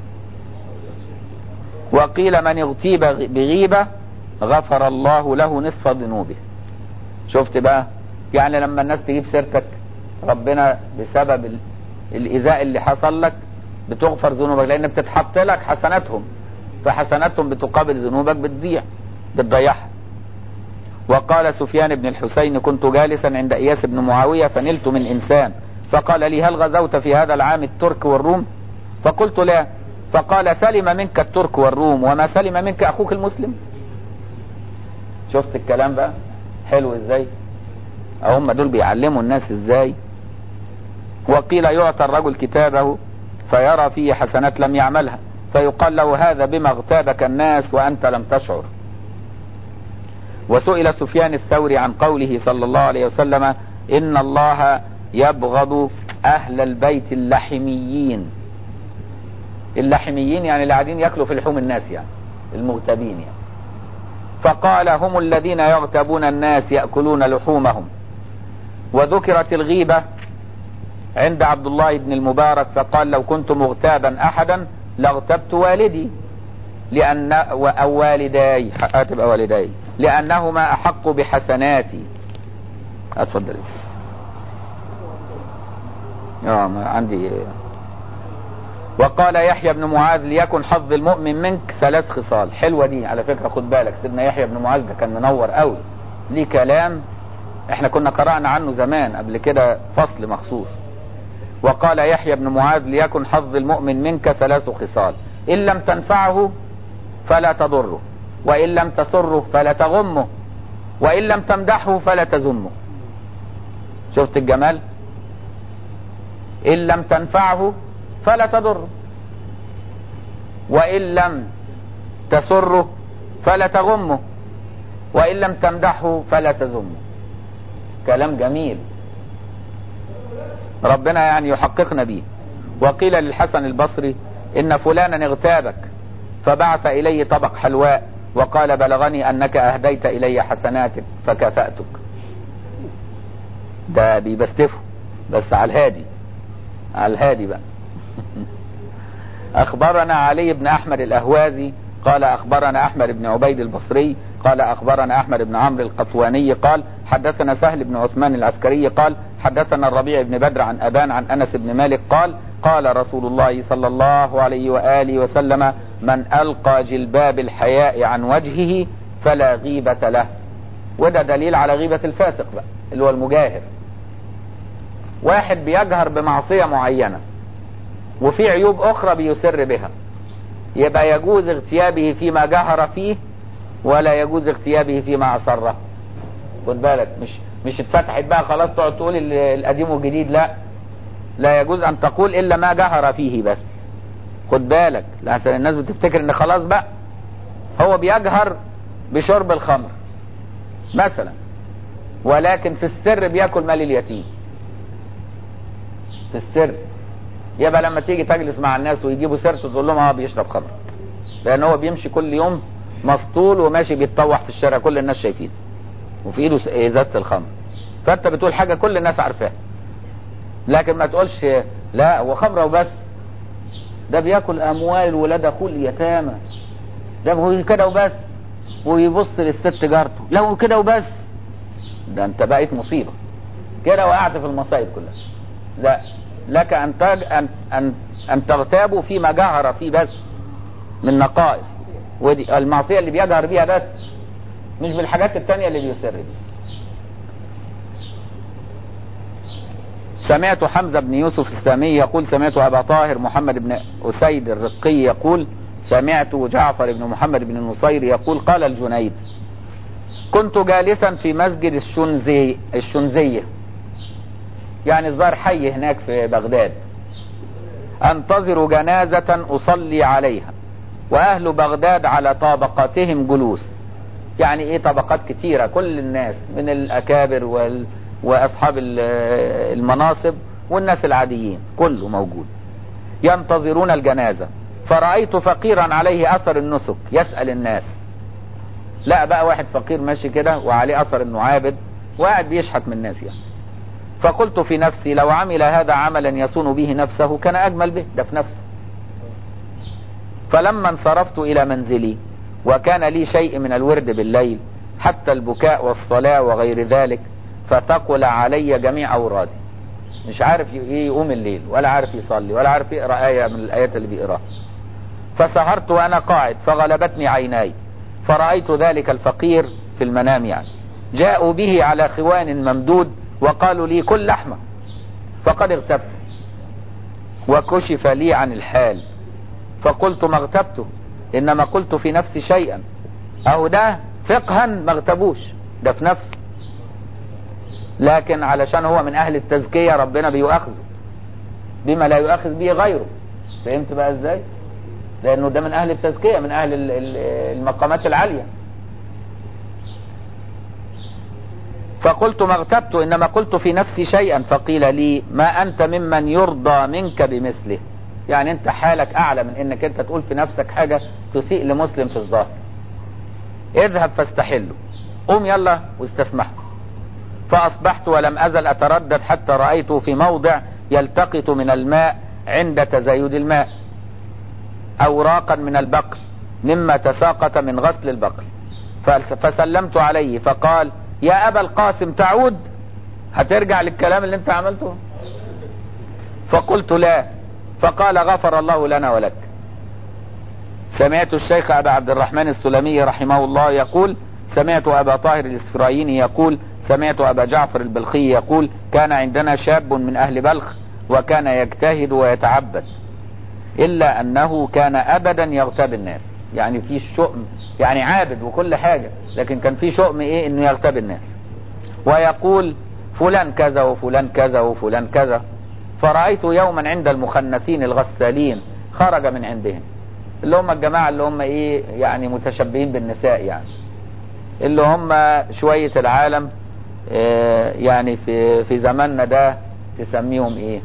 وقيل من اغتيب بغيبة غفر الله له نصف ذنوبه شفت بقى يعني لما الناس تجيب سيرتك ربنا بسبب ال- الإيذاء اللي حصل لك بتغفر ذنوبك لأن بتتحط لك حسناتهم فحسناتهم بتقابل ذنوبك بتضيع بتضيعها وقال سفيان بن الحسين كنت جالسا عند إياس بن معاوية فنلت من إنسان فقال لي هل غزوت في هذا العام الترك والروم فقلت لا فقال سلم منك الترك والروم وما سلم منك أخوك المسلم شفت الكلام بقى حلو ازاي هم دول بيعلموا الناس ازاي وقيل يعطى الرجل كتابه فيرى فيه حسنات لم يعملها فيقال له هذا بما اغتابك الناس وأنت لم تشعر وسئل سفيان الثوري عن قوله صلى الله عليه وسلم إن الله يبغض أهل البيت اللحميين اللحميين يعني اللي قاعدين ياكلوا في لحوم الناس يعني المغتابين يعني فقال هم الذين يغتابون الناس يأكلون لحومهم وذكرت الغيبة عند عبد الله بن المبارك فقال لو كنت مغتابا أحدا لاغتبت والدي لأن أو والداي هتبقى والداي لأنهما أحق بحسناتي أتفضل اه ما عندي وقال يحيى بن معاذ ليكن حظ المؤمن منك ثلاث خصال حلوة دي على فكرة خد بالك سيدنا يحيى بن معاذ ده كان منور قوي ليه كلام احنا كنا قرأنا عنه زمان قبل كده فصل مخصوص وقال يحيى بن معاذ ليكن حظ المؤمن منك ثلاث خصال إن لم تنفعه فلا تضره وإن لم تسره فلا تغمه وإن لم تمدحه فلا تذمه شفت الجمال إن لم تنفعه فلا تضره وإن لم تسره فلا تغمه وإن لم تمدحه فلا تذمه كلام جميل ربنا يعني يحققنا به وقيل للحسن البصري إن فلانا اغتابك فبعث إليه طبق حلواء وقال بلغني أنك أهديت إلي حسناتك فكافأتك ده بيبستفه بس على الهادي على الهادي بقى أخبرنا علي بن أحمد الأهوازي قال أخبرنا أحمد بن عبيد البصري قال أخبرنا أحمد بن عمرو القطواني قال حدثنا سهل بن عثمان العسكري قال حدثنا الربيع بن بدر عن أبان عن أنس بن مالك قال قال رسول الله صلى الله عليه وآله وسلم من ألقى جلباب الحياء عن وجهه فلا غيبة له وده دليل على غيبة الفاسق بقى اللي هو المجاهر واحد بيجهر بمعصية معينة وفي عيوب أخرى بيسر بها يبقى يجوز اغتيابه فيما جهر فيه ولا يجوز اغتيابه فيما أسره خد بالك مش مش اتفتحت بقى خلاص تقعد تقول ال- القديم والجديد لا لا يجوز ان تقول الا ما جهر فيه بس خد بالك لحسن الناس بتفتكر ان خلاص بقى هو بيجهر بشرب الخمر مثلا ولكن في السر بياكل مال اليتيم في السر يبقى لما تيجي تجلس مع الناس ويجيبوا سيرته تقول لهم اه بيشرب خمر لان هو بيمشي كل يوم مسطول وماشي بيتطوح في الشارع كل الناس شايفين وفي ايده س- ازازه الخمر فانت بتقول حاجه كل الناس عارفاها لكن ما تقولش لا هو خمره وبس ده بياكل اموال ولاد اخوه اليتامى ده هو كده وبس ويبص للست جارته لو كده وبس ده انت بقيت مصيبه كده وقعت في المصايب كلها لا لك ان تج... ان ان ان تغتابوا فيما جهر فيه بس من نقائص ودي المعصيه اللي بيجهر بيها بس مش بالحاجات التانية اللي بيسر بيها سمعت حمزة بن يوسف السامي يقول سمعت أبا طاهر محمد بن أسيد الرقي يقول سمعت جعفر بن محمد بن النصير يقول قال الجنيد كنت جالسا في مسجد الشنزي الشنزية يعني الظاهر حي هناك في بغداد انتظر جنازة اصلي عليها واهل بغداد على طابقاتهم جلوس يعني ايه طبقات كتيرة كل الناس من الاكابر وال... واصحاب المناصب والناس العاديين كله موجود ينتظرون الجنازة فرأيت فقيرا عليه اثر النسك يسأل الناس لا بقى واحد فقير ماشي كده وعليه اثر انه عابد وقاعد بيشحت من الناس يعني فقلت في نفسي لو عمل هذا عملا يصون به نفسه كان اجمل به ده في نفسه فلما انصرفت الى منزلي وكان لي شيء من الورد بالليل حتى البكاء والصلاة وغير ذلك فتقل علي جميع اورادي مش عارف ايه يقوم الليل ولا عارف يصلي ولا عارف يقرا ايه من الايات اللي بيقراها فسهرت وانا قاعد فغلبتني عيناي فرأيت ذلك الفقير في المنام يعني جاءوا به على خوان ممدود وقالوا لي كل لحمة فقد اغتبت وكشف لي عن الحال فقلت ما اغتبته انما قلت في نفسي شيئا اهو ده فقها ما اغتبوش ده في نفسه لكن علشان هو من اهل التزكية ربنا بيؤاخذه بما لا يؤاخذ به غيره فهمت بقى ازاي لانه ده من اهل التزكية من اهل المقامات العالية فقلت ما اغتبت انما قلت في نفسي شيئا فقيل لي ما انت ممن يرضى منك بمثله يعني انت حالك اعلى من انك انت تقول في نفسك حاجة تسيء لمسلم في الظاهر اذهب فاستحله قوم يلا واستسمحه فاصبحت ولم ازل اتردد حتى رأيته في موضع يلتقط من الماء عند تزايد الماء اوراقا من البقر مما تساقط من غسل البقر فسلمت عليه فقال يا ابا القاسم تعود هترجع للكلام اللي انت عملته فقلت لا فقال غفر الله لنا ولك سمعت الشيخ ابا عبد الرحمن السلمي رحمه الله يقول سمعت ابا طاهر الاسفرايني يقول سمعت ابا جعفر البلخي يقول كان عندنا شاب من اهل بلخ وكان يجتهد ويتعبد الا انه كان ابدا يغتاب الناس يعني في شؤم يعني عابد وكل حاجة لكن كان في شؤم ايه انه يغتاب الناس ويقول فلان كذا وفلان كذا وفلان كذا فرأيت يوما عند المخنثين الغسالين خرج من عندهم اللي هم الجماعة اللي هم ايه يعني متشبهين بالنساء يعني اللي هم شوية العالم اه يعني في في زماننا ده تسميهم ايه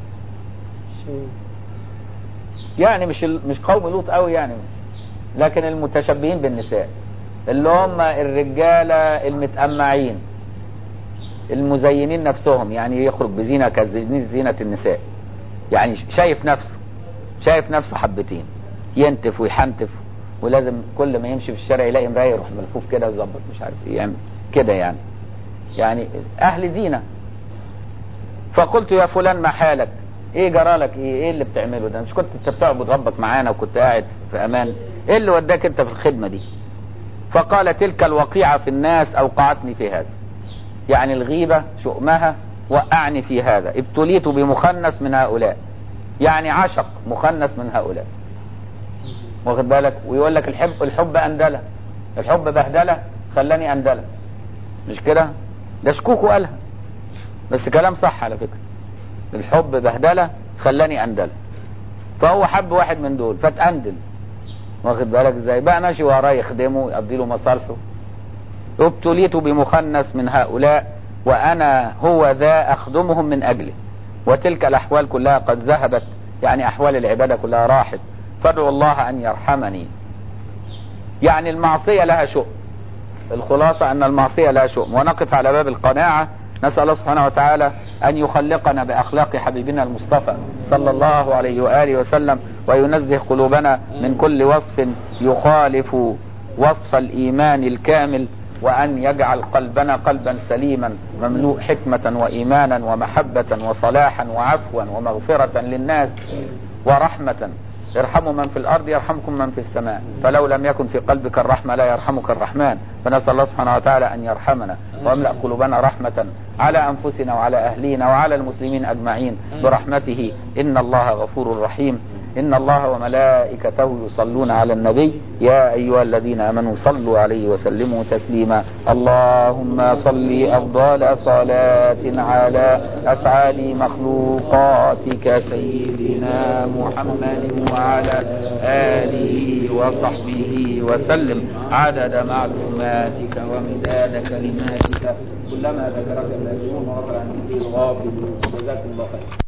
يعني مش مش قوم لوط قوي يعني لكن المتشبهين بالنساء اللي هم الرجالة المتأمعين المزينين نفسهم يعني يخرج بزينة كزينة النساء يعني شايف نفسه شايف نفسه حبتين ينتف ويحنتف ولازم كل ما يمشي في الشارع يلاقي مرايه يروح ملفوف كده ويظبط مش عارف ايه يعمل كده يعني يعني اهل زينة فقلت يا فلان ما حالك ايه جرالك ايه ايه اللي بتعمله ده مش كنت انت بتعبد ربك معانا وكنت قاعد في امان ايه اللي وداك انت في الخدمة دي فقال تلك الوقيعة في الناس اوقعتني في هذا يعني الغيبة شؤمها وقعني في هذا ابتليت بمخنث من هؤلاء يعني عشق مخنث من هؤلاء واخد بالك ويقول لك الحب الحب اندلة الحب بهدلة خلاني اندلة مش كده ده شكوك قالها بس كلام صح على فكرة الحب بهدلة خلاني اندلة فهو حب واحد من دول فتأندل واخد بالك ازاي بقى ماشي وراه يخدمه يقضي له مصالحه ابتليت بمخنث من هؤلاء وانا هو ذا اخدمهم من اجله وتلك الاحوال كلها قد ذهبت يعني احوال العبادة كلها راحت فادعو الله ان يرحمني يعني المعصية لها شؤم الخلاصة ان المعصية لها شؤم ونقف على باب القناعة نسأل الله سبحانه وتعالى أن يخلقنا بأخلاق حبيبنا المصطفى صلى الله عليه وآله وسلم وينزه قلوبنا من كل وصف يخالف وصف الإيمان الكامل وأن يجعل قلبنا قلبا سليما مملوء حكمة وإيمانا ومحبة وصلاحا وعفوا ومغفرة للناس ورحمة ارحموا من في الأرض يرحمكم من في السماء فلو لم يكن في قلبك الرحمة لا يرحمك الرحمن فنسأل الله سبحانه وتعالى أن يرحمنا ويملأ قلوبنا رحمة على أنفسنا وعلى أهلينا وعلى المسلمين أجمعين برحمته إن الله غفور رحيم إن الله وملائكته يصلون على النبي يا أيها الذين آمنوا صلوا عليه وسلموا تسليما اللهم صل أفضل صلاة على أسعد مخلوقاتك سيدنا محمد وعلى آله وصحبه وسلم عدد معلوماتك ومداد كلماتك كلما ذكرك الذين ورفع عن الغافل جزاكم الله خير